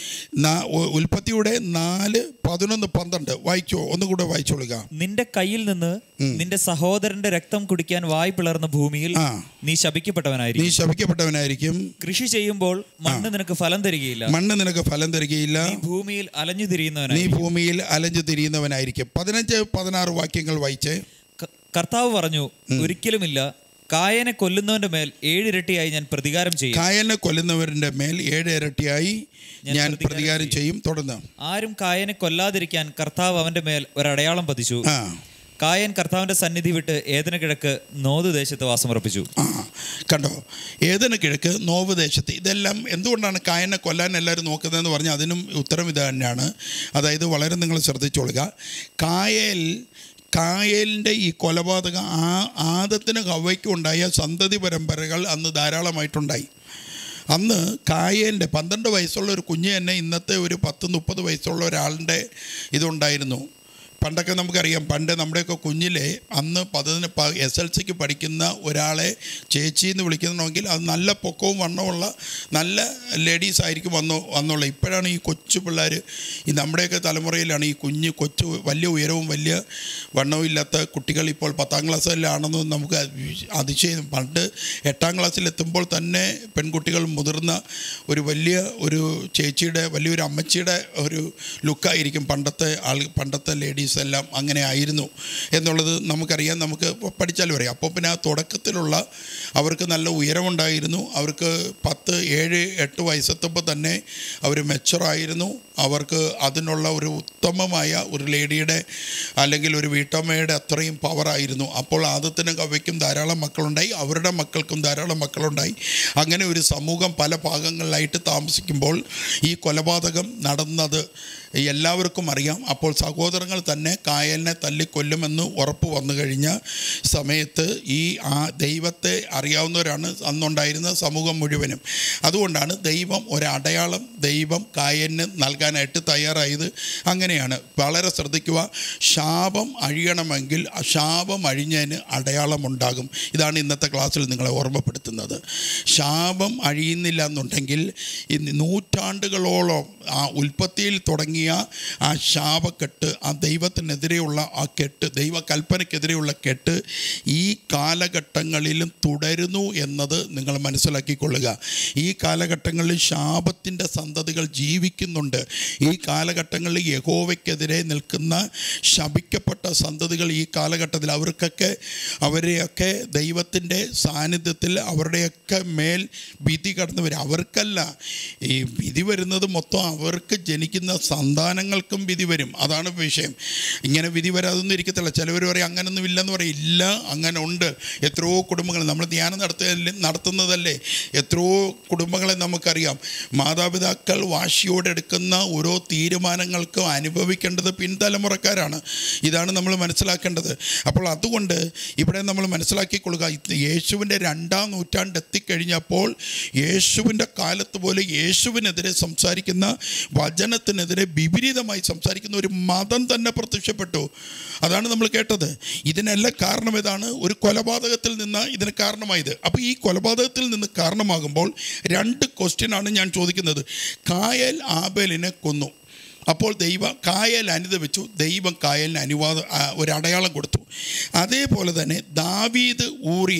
നാ- ഉ- ഉൽപ്പത്തിയുടെ നാല് പതിനൊന്ന് പന്ത്രണ്ട് വായിച്ചോ ഒന്നുകൂടെ വായിച്ചോളുക നിന്റെ കയ്യിൽ നിന്ന് നിന്റെ സഹോദരന്റെ രക്തം കുടിക്കാൻ വായ് പിളർന്ന ഭൂമിയിൽ ആ. നീ നീ ശപിക്കപ്പെട്ടവനായിരിക്കും ശപിക്കപ്പെട്ടവനായിരിക്കും കൃഷി ചെയ്യുമ്പോൾ മണ്ണ് നിനക്ക് ഫലം തരികയില്ല മണ്ണ് നിനക്ക് ഫലം തരികയില്ല നീ ഭൂമിയിൽ അലഞ്ഞു നീ തിരിയുന്നവനായിരിക്കും ഭൂമിയിൽ അലഞ്ഞു തിരിയുന്നവനായിരിക്കും പതിനഞ്ച് പതിനാറ് വാക്യങ്ങൾ വായിച്ചേ ക- കർത്താവ് പറഞ്ഞു ഒരിക്കലുമില്ല കായനെ കൊല്ലുന്നവന്റെ മേൽ ഏഴിരട്ടിയായി ഞാൻ പ്രതികാരം ചെയ്യും കായലിനെ കൊല്ലുന്നവരുടെ മേൽ ഏഴ് ഇരട്ടിയായി ഞാൻ ഞാൻ പ്രതികാരം പ്രതികാരം ചെയ്യും തുടർന്ന് ആരും കായനെ കൊല്ലാതിരിക്കാൻ കർത്താവ് അവന്റെ മേൽ ഒരടയാളം പതിച്ചു ആ കായൻ കർത്താവിന്റെ സന്നിധി വിട്ട് ഏതിന് കിഴക്ക് നോതു ദേശത്ത് വാസമുറപ്പിച്ചു ആ കണ്ടോ ഏതിന് കിഴക്ക് നോവ് ദേശത്ത് ഇതെല്ലാം എന്തുകൊണ്ടാണ് കായനെ കൊല്ലാൻ എല്ലാവരും നോക്കുന്നതെന്ന് പറഞ്ഞാൽ അതിനും ഉത്തരം ഇത് തന്നെയാണ് അതായത് വളരെ നിങ്ങൾ ശ്രദ്ധിച്ചോളുക കായൽ കായലിൻ്റെ ഈ കൊലപാതകം ആ ആദത്തിന് ഹവയ്ക്കും ഉണ്ടായ സന്തതി പരമ്പരകൾ അന്ന് ധാരാളമായിട്ടുണ്ടായി അന്ന് കായേൻ്റെ പന്ത്രണ്ട് വയസ്സുള്ള ഒരു കുഞ്ഞ് തന്നെ ഇന്നത്തെ ഒരു പത്ത് മുപ്പത് വയസ്സുള്ള ഒരാളുടെ ഇതുണ്ടായിരുന്നു പണ്ടൊക്കെ നമുക്കറിയാം പണ്ട് നമ്മുടെയൊക്കെ കുഞ്ഞിലെ അന്ന് പതിന് എസ് എൽ സിക്ക് പഠിക്കുന്ന ഒരാളെ ചേച്ചി എന്ന് വിളിക്കുന്നുണ്ടെങ്കിൽ അത് നല്ല പൊക്കവും വണ്ണമുള്ള നല്ല ലേഡീസ് ആയിരിക്കും വന്നു വന്നുള്ളത് ഇപ്പോഴാണ് ഈ കൊച്ചു പിള്ളേർ ഈ നമ്മുടെയൊക്കെ തലമുറയിലാണ് ഈ കുഞ്ഞ് കൊച്ചു വലിയ ഉയരവും വലിയ വണ്ണവും ഇല്ലാത്ത കുട്ടികൾ ഇപ്പോൾ പത്താം ക്ലാസ്സിലാണെന്ന് നമുക്ക് അതിശയം പണ്ട് എട്ടാം ക്ലാസ്സിലെത്തുമ്പോൾ തന്നെ പെൺകുട്ടികൾ മുതിർന്ന ഒരു വലിയ ഒരു ചേച്ചിയുടെ വലിയൊരു അമ്മച്ചിയുടെ ഒരു ലുക്കായിരിക്കും പണ്ടത്തെ ആൾ പണ്ടത്തെ ലേഡീസ് എല്ലാം അങ്ങനെ ആയിരുന്നു എന്നുള്ളത് നമുക്കറിയാം നമുക്ക് പഠിച്ചാലും അറിയാം അപ്പോൾ പിന്നെ ആ തുടക്കത്തിലുള്ള അവർക്ക് നല്ല ഉയരമുണ്ടായിരുന്നു അവർക്ക് പത്ത് ഏഴ് എട്ട് വയസ്സെത്തുമ്പോൾ തന്നെ അവർ മെച്ചറായിരുന്നു അവർക്ക് അതിനുള്ള ഒരു ഉത്തമമായ ഒരു ലേഡിയുടെ അല്ലെങ്കിൽ ഒരു വീട്ടമ്മയുടെ അത്രയും പവറായിരുന്നു അപ്പോൾ ആദത്തിനും കവയ്ക്കും ധാരാളം മക്കളുണ്ടായി അവരുടെ മക്കൾക്കും ധാരാളം മക്കളുണ്ടായി അങ്ങനെ ഒരു സമൂഹം പല ഭാഗങ്ങളിലായിട്ട് താമസിക്കുമ്പോൾ ഈ കൊലപാതകം നടന്നത് എല്ലാവർക്കും അറിയാം അപ്പോൾ സഹോദരങ്ങൾ തന്നെ കായലിനെ തല്ലിക്കൊല്ലുമെന്ന് ഉറപ്പ് വന്നു കഴിഞ്ഞ സമയത്ത് ഈ ആ ദൈവത്തെ അറിയാവുന്നവരാണ് അന്നുണ്ടായിരുന്ന സമൂഹം മുഴുവനും അതുകൊണ്ടാണ് ദൈവം ഒരടയാളം ദൈവം കായലിന് നൽകാനായിട്ട് തയ്യാറായത് അങ്ങനെയാണ് വളരെ ശ്രദ്ധിക്കുക ശാപം അഴിയണമെങ്കിൽ ആ ശാപം അഴിഞ്ഞതിന് അടയാളമുണ്ടാകും ഇതാണ് ഇന്നത്തെ ക്ലാസ്സിൽ നിങ്ങളെ ഓർമ്മപ്പെടുത്തുന്നത് ശാപം അഴിയുന്നില്ല എന്നുണ്ടെങ്കിൽ ഇന്ന് നൂറ്റാണ്ടുകളോളം ആ ഉൽപ്പത്തിയിൽ തുടങ്ങിയ ആ ശാപക്കെട്ട് ആ ദൈവത്തിനെതിരെയുള്ള ആ കെട്ട് ദൈവകൽപ്പനയ്ക്കെതിരെയുള്ള കെട്ട് ഈ കാലഘട്ടങ്ങളിലും തുടരുന്നു എന്നത് നിങ്ങൾ മനസ്സിലാക്കിക്കൊള്ളുക ഈ കാലഘട്ടങ്ങളിൽ ശാപത്തിൻ്റെ സന്തതികൾ ജീവിക്കുന്നുണ്ട് ഈ കാലഘട്ടങ്ങളിൽ യഹോവയ്ക്കെതിരെ നിൽക്കുന്ന ശപിക്കപ്പെട്ട സന്തതികൾ ഈ കാലഘട്ടത്തിൽ അവർക്കൊക്കെ അവരെയൊക്കെ ദൈവത്തിൻ്റെ സാന്നിധ്യത്തിൽ അവരുടെയൊക്കെ മേൽ വിധി കടന്നു വരും അവർക്കല്ല ഈ വിധി വരുന്നത് മൊത്തം അവർക്ക് ജനിക്കുന്ന സന്താനങ്ങൾക്കും വിധി വരും അതാണ് വിഷയം ഇങ്ങനെ വിധി വരാതൊന്നും ഇരിക്കത്തില്ല ചിലവർ പറയും അങ്ങനൊന്നും ഇല്ലെന്ന് പറയും ഇല്ല അങ്ങനെ ഉണ്ട് എത്രയോ കുടുംബങ്ങൾ നമ്മൾ ധ്യാനം നടത്തുക നടത്തുന്നതല്ലേ എത്രയോ കുടുംബങ്ങളെ നമുക്കറിയാം മാതാപിതാക്കൾ വാശിയോടെ എടുക്കുന്ന ഓരോ തീരുമാനങ്ങൾക്കും അനുഭവിക്കേണ്ടത് പിൻതലമുറക്കാരാണ് ഇതാണ് നമ്മൾ മനസ്സിലാക്കേണ്ടത് അപ്പോൾ അതുകൊണ്ട് ഇവിടെ നമ്മൾ മനസ്സിലാക്കിക്കൊള്ളുക ഇത് യേശുവിൻ്റെ രണ്ടാം നൂറ്റാണ്ട് എത്തിക്കഴിഞ്ഞപ്പോൾ യേശുവിൻ്റെ കാലത്ത് പോലെ യേശുവിനെതിരെ സംസാരിക്കുന്ന വചനത്തിനെതിരെ വിപരീതമായി സംസാരിക്കുന്ന ഒരു മതം തന്നെ പ്രത്യക്ഷപ്പെട്ടു അതാണ് നമ്മൾ കേട്ടത് ഇതിനെല്ലാം കാരണം ഏതാണ് ഒരു കൊലപാതകത്തിൽ നിന്ന് ഇതിന് കാരണമായത് അപ്പോൾ ഈ കൊലപാതകത്തിൽ നിന്ന് കാരണമാകുമ്പോൾ രണ്ട് ക്വസ്റ്റ്യനാണ് ഞാൻ ചോദിക്കുന്നത് കായൽ ആബേലിനെ കൊന്നു അപ്പോൾ ദൈവ കായൽ അനുദപിച്ചു ദൈവം കായലിന് അനുവാദം ആ, ഒരു അടയാളം കൊടുത്തു അതേപോലെ തന്നെ ദാവീദ് ഊറിയ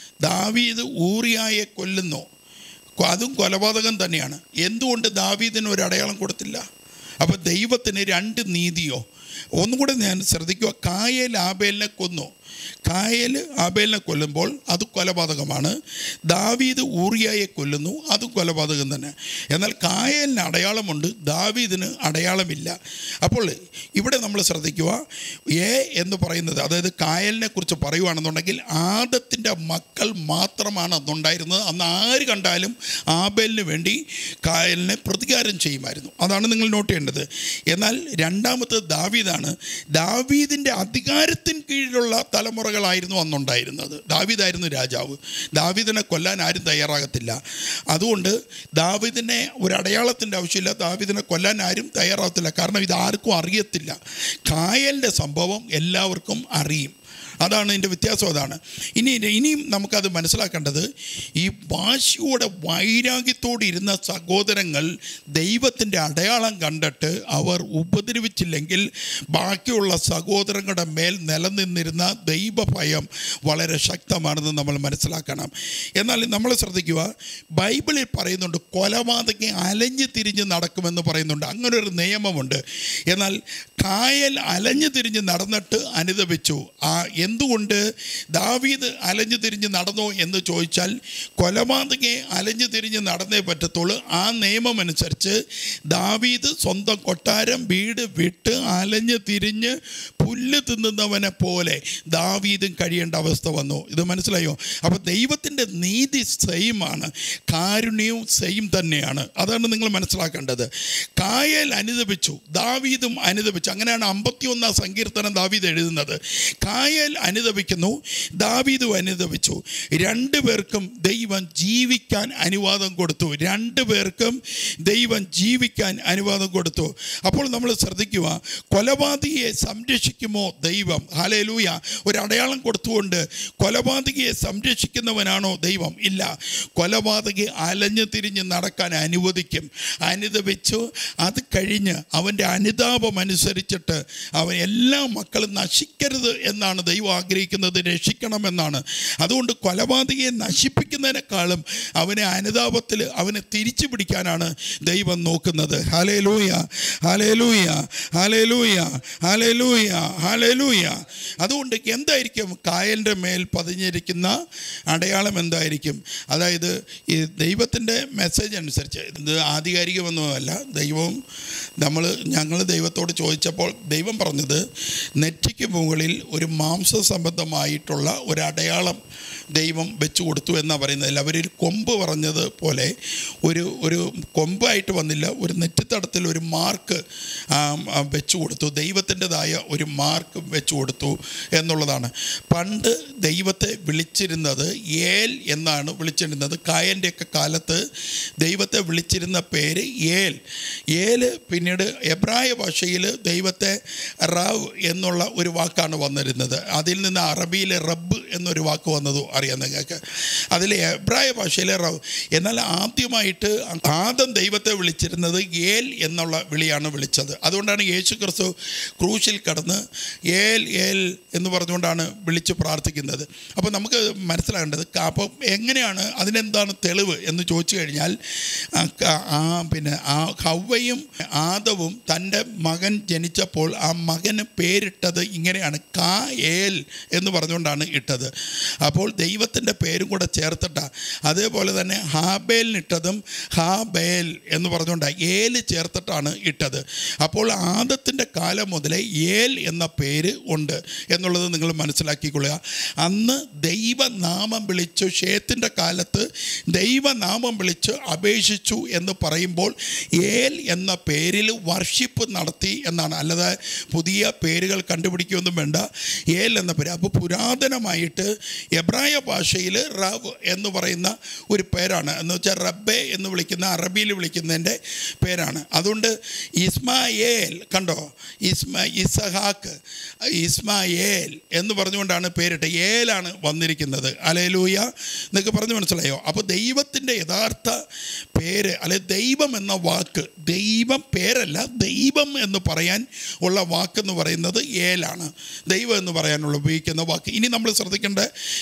ദാവീദ് ഊറിയായെ കൊല്ലുന്നു കൊ- അതും കൊലപാതകം തന്നെയാണ് എന്തുകൊണ്ട് ദാവീദിന് ഒരു അടയാളം കൊടുത്തില്ല അപ്പോൾ ദൈവത്തിന് രണ്ട് നീതിയോ ഒന്നും കൂടെ ഞാൻ ശ്രദ്ധിക്കുക കായൽ ആബേലിനെ കൊന്നു കായൽ ആബേലിനെ കൊല്ലുമ്പോൾ അത് കൊലപാതകമാണ് ദാവീദ് ഊറിയായെ കൊല്ലുന്നു അത് കൊലപാതകം തന്നെ എന്നാൽ കായലിന് അടയാളമുണ്ട് ദാവീദിന് അടയാളമില്ല അപ്പോൾ ഇവിടെ നമ്മൾ ശ്രദ്ധിക്കുക എ എന്ന് പറയുന്നത് അതായത് കായലിനെ കുറിച്ച് പറയുവാണെന്നുണ്ടെങ്കിൽ ആദത്തിൻ്റെ മക്കൾ മാത്രമാണ് അന്നുണ്ടായിരുന്നത് അന്ന് ആര് കണ്ടാലും ആബേലിന് വേണ്ടി കായലിനെ പ്രതികാരം ചെയ്യുമായിരുന്നു അതാണ് നിങ്ങൾ നോട്ട് ചെയ്യേണ്ടത് എന്നാൽ രണ്ടാമത്തെ ദാവീദാണ് ദാവീദിൻ്റെ അധികാരത്തിന് കീഴിലുള്ള തലമുറകളായിരുന്നു അന്നുണ്ടായിരുന്നത് ദാവീദായിരുന്നു രാജാവ് ദാവീദിനെ കൊല്ലാൻ ആരും തയ്യാറാകത്തില്ല അതുകൊണ്ട് ദാവീദിനെ ഒരു അടയാളത്തിൻ്റെ ആവശ്യമില്ല ദാവീദിനെ കൊല്ലാൻ ആരും തയ്യാറാകത്തില്ല കാരണം ഇത് ആർക്കും അറിയത്തില്ല കായലിൻ്റെ സംഭവം എല്ലാവർക്കും അറിയും അതാണ് ഇതിൻ്റെ വ്യത്യാസം അതാണ് ഇനി ഇനിയും നമുക്കത് മനസ്സിലാക്കേണ്ടത് ഈ വാശിയോടെ വൈരാഗ്യത്തോടെ ഇരുന്ന സഹോദരങ്ങൾ ദൈവത്തിൻ്റെ അടയാളം കണ്ടിട്ട് അവർ ഉപദ്രവിച്ചില്ലെങ്കിൽ ബാക്കിയുള്ള സഹോദരങ്ങളുടെ മേൽ നിലനിന്നിരുന്ന ദൈവഭയം വളരെ ശക്തമാണെന്ന് നമ്മൾ മനസ്സിലാക്കണം എന്നാൽ നമ്മൾ ശ്രദ്ധിക്കുക ബൈബിളിൽ പറയുന്നുണ്ട് കൊലപാതകം അലഞ്ഞു തിരിഞ്ഞ് നടക്കുമെന്ന് പറയുന്നുണ്ട് അങ്ങനെ ഒരു നിയമമുണ്ട് എന്നാൽ കായൽ അലഞ്ഞു തിരിഞ്ഞ് നടന്നിട്ട് അനുദപിച്ചു ആ എന്തുകൊണ്ട് ദാവീദ് അലഞ്ഞു തിരിഞ്ഞ് നടന്നോ എന്ന് ചോദിച്ചാൽ കൊലപാതകെ അലഞ്ഞു തിരിഞ്ഞ് നടന്നേ പറ്റത്തുള്ളൂ ആ നിയമം അനുസരിച്ച് ദാവീദ് സ്വന്തം കൊട്ടാരം വീട് വിട്ട് അലഞ്ഞു തിരിഞ്ഞ് പുല്ല് തിന്നുന്നവനെ പോലെ ദാവീദും കഴിയേണ്ട അവസ്ഥ വന്നു ഇത് മനസ്സിലായോ അപ്പോൾ ദൈവത്തിൻ്റെ നീതി സെയിമാണ് കാരുണ്യവും സെയിം തന്നെയാണ് അതാണ് നിങ്ങൾ മനസ്സിലാക്കേണ്ടത് കായൽ അനുദപിച്ചു ദാവീദും അനുദപിച്ചു അങ്ങനെയാണ് അമ്പത്തിയൊന്നാം സങ്കീർത്തനം ദാവീദ് എഴുതുന്നത് കായൽ അനുദപിക്കുന്നു ദാവീദും അനുദപിച്ചു രണ്ടു പേർക്കും ദൈവം ജീവിക്കാൻ അനുവാദം കൊടുത്തു രണ്ടു പേർക്കും ദൈവം ജീവിക്കാൻ അനുവാദം കൊടുത്തു അപ്പോൾ നമ്മൾ ശ്രദ്ധിക്കുക കൊലപാതകിയെ സംരക്ഷിക്കുമോ ദൈവം ഹാലേലൂയ ഒരു അടയാളം കൊടുത്തുകൊണ്ട് കൊലപാതകിയെ സംരക്ഷിക്കുന്നവനാണോ ദൈവം ഇല്ല കൊലപാതകി അലഞ്ഞു തിരിഞ്ഞ് നടക്കാൻ അനുവദിക്കും അനുദപിച്ചു അത് കഴിഞ്ഞ് അവൻ്റെ അനുതാപം അനുസരിച്ചിട്ട് അവൻ എല്ലാ മക്കളും നശിക്കരുത് എന്നാണ് ദൈവം ആഗ്രഹിക്കുന്നത് രക്ഷിക്കണമെന്നാണ് അതുകൊണ്ട് കൊലപാതകയെ നശിപ്പിക്കുന്നതിനേക്കാളും അവനെ അനുതാപത്തിൽ അവനെ തിരിച്ചു പിടിക്കാനാണ് ദൈവം നോക്കുന്നത് ഹലേ ലൂയ ഹലേ ലൂയ ഹലേ ലൂയ ഹലേ ലൂയ ഹലേ ലൂയ അതുകൊണ്ട് എന്തായിരിക്കും കായലിൻ്റെ മേൽ പതിഞ്ഞിരിക്കുന്ന അടയാളം എന്തായിരിക്കും അതായത് ഈ ദൈവത്തിൻ്റെ മെസ്സേജ് അനുസരിച്ച് ഇത് ആധികാരികമൊന്നുമല്ല ദൈവവും നമ്മൾ ഞങ്ങൾ ദൈവത്തോട് ചോദിച്ചപ്പോൾ ദൈവം പറഞ്ഞത് നെറ്റിക്ക് മുകളിൽ ഒരു മാംസ സംബന്ധമായിട്ടുള്ള ഒരു അടയാളം ദൈവം വെച്ചു കൊടുത്തു എന്നാണ് പറയുന്നത് അവരൊരു കൊമ്പ് പറഞ്ഞത് പോലെ ഒരു ഒരു കൊമ്പായിട്ട് വന്നില്ല ഒരു നെറ്റിത്തടത്തിൽ ഒരു മാർക്ക് വെച്ചു കൊടുത്തു ദൈവത്തിൻ്റെതായ ഒരു മാർക്ക് വെച്ചു കൊടുത്തു എന്നുള്ളതാണ് പണ്ട് ദൈവത്തെ വിളിച്ചിരുന്നത് ഏൽ എന്നാണ് വിളിച്ചിരുന്നത് കായൻ്റെയൊക്കെ കാലത്ത് ദൈവത്തെ വിളിച്ചിരുന്ന പേര് ഏൽ ഏൽ പിന്നീട് എബ്രായ ഭാഷയിൽ ദൈവത്തെ റവ് എന്നുള്ള ഒരു വാക്കാണ് വന്നിരുന്നത് അതിൽ നിന്ന് അറബിയിലെ റബ്ബ് എന്നൊരു വാക്ക് വന്നതും അറിയാം നിങ്ങൾക്ക് അതിൽ എബ്രായ ഭാഷയിലെ റവ് എന്നാൽ ആദ്യമായിട്ട് ആദം ദൈവത്തെ വിളിച്ചിരുന്നത് ഏൽ എന്നുള്ള വിളിയാണ് വിളിച്ചത് അതുകൊണ്ടാണ് യേശു ക്രിസ്തു ക്രൂശിൽ കടന്ന് ഏൽ ഏൽ എന്ന് പറഞ്ഞുകൊണ്ടാണ് വിളിച്ച് പ്രാർത്ഥിക്കുന്നത് അപ്പോൾ നമുക്ക് മനസ്സിലാകേണ്ടത് അപ്പം എങ്ങനെയാണ് അതിനെന്താണ് തെളിവ് എന്ന് ചോദിച്ചു കഴിഞ്ഞാൽ ആ ക- ആ പിന്നെ ആ ഹവ്വയും ആദവും തൻ്റെ മകൻ ജനിച്ചപ്പോൾ ആ മകന് പേരിട്ടത് ഇങ്ങനെയാണ് കാ ഏൽ എന്ന് പറഞ്ഞുകൊണ്ടാണ് ഇട്ടത് അപ്പോൾ ദൈവത്തിൻ്റെ പേരും കൂടെ ചേർത്തിട്ടാണ് അതേപോലെ തന്നെ ഹാബേലിനിട്ടതും ഹാബേൽ എന്ന് പറഞ്ഞുകൊണ്ടാണ് ഏല് ചേർത്തിട്ടാണ് ഇട്ടത് അപ്പോൾ ആദത്തിൻ്റെ കാലം മുതലേ ഏൽ എന്ന പേര് ഉണ്ട് എന്നുള്ളത് നിങ്ങൾ മനസ്സിലാക്കിക്കൊള്ളുക അന്ന് ദൈവനാമം വിളിച്ചു ഷേത്തിൻ്റെ കാലത്ത് ദൈവനാമം വിളിച്ച് അപേക്ഷിച്ചു എന്ന് പറയുമ്പോൾ ഏൽ എന്ന പേരിൽ വർഷിപ്പ് നടത്തി എന്നാണ് അല്ലാതെ പുതിയ പേരുകൾ കണ്ടുപിടിക്കുകയൊന്നും വേണ്ട ഏൽ എന്ന പേര് അപ്പോൾ പുരാതനമായിട്ട് എബ്രായ ഭാഷയിൽ റവ് എന്ന് പറയുന്ന ഒരു പേരാണ് എന്ന് വെച്ചാൽ റബ്ബെ എന്ന് വിളിക്കുന്ന അറബിയിൽ വിളിക്കുന്നതിൻ്റെ പേരാണ് അതുകൊണ്ട് ഇസ്മായേൽ കണ്ടോ ഇസ്മ ഇസഹാക്ക് ഇസ്മായേൽ എന്ന് പറഞ്ഞുകൊണ്ടാണ് പേരിട്ട് ഏലാണ് വന്നിരിക്കുന്നത് അലേലൂയ എന്നൊക്കെ പറഞ്ഞു മനസ്സിലായോ അപ്പോൾ ദൈവത്തിൻ്റെ യഥാർത്ഥ പേര് അല്ലെ ദൈവം എന്ന വാക്ക് ദൈവം പേരല്ല ദൈവം എന്ന് പറയാൻ ഉള്ള വാക്കെന്ന് പറയുന്നത് ഏലാണ് ദൈവം എന്ന് പറയാനുള്ള ഉപയോഗിക്കുന്ന വാക്ക് ഇനി നമ്മൾ ശ്രദ്ധിക്കേണ്ട ഈ കാര്യം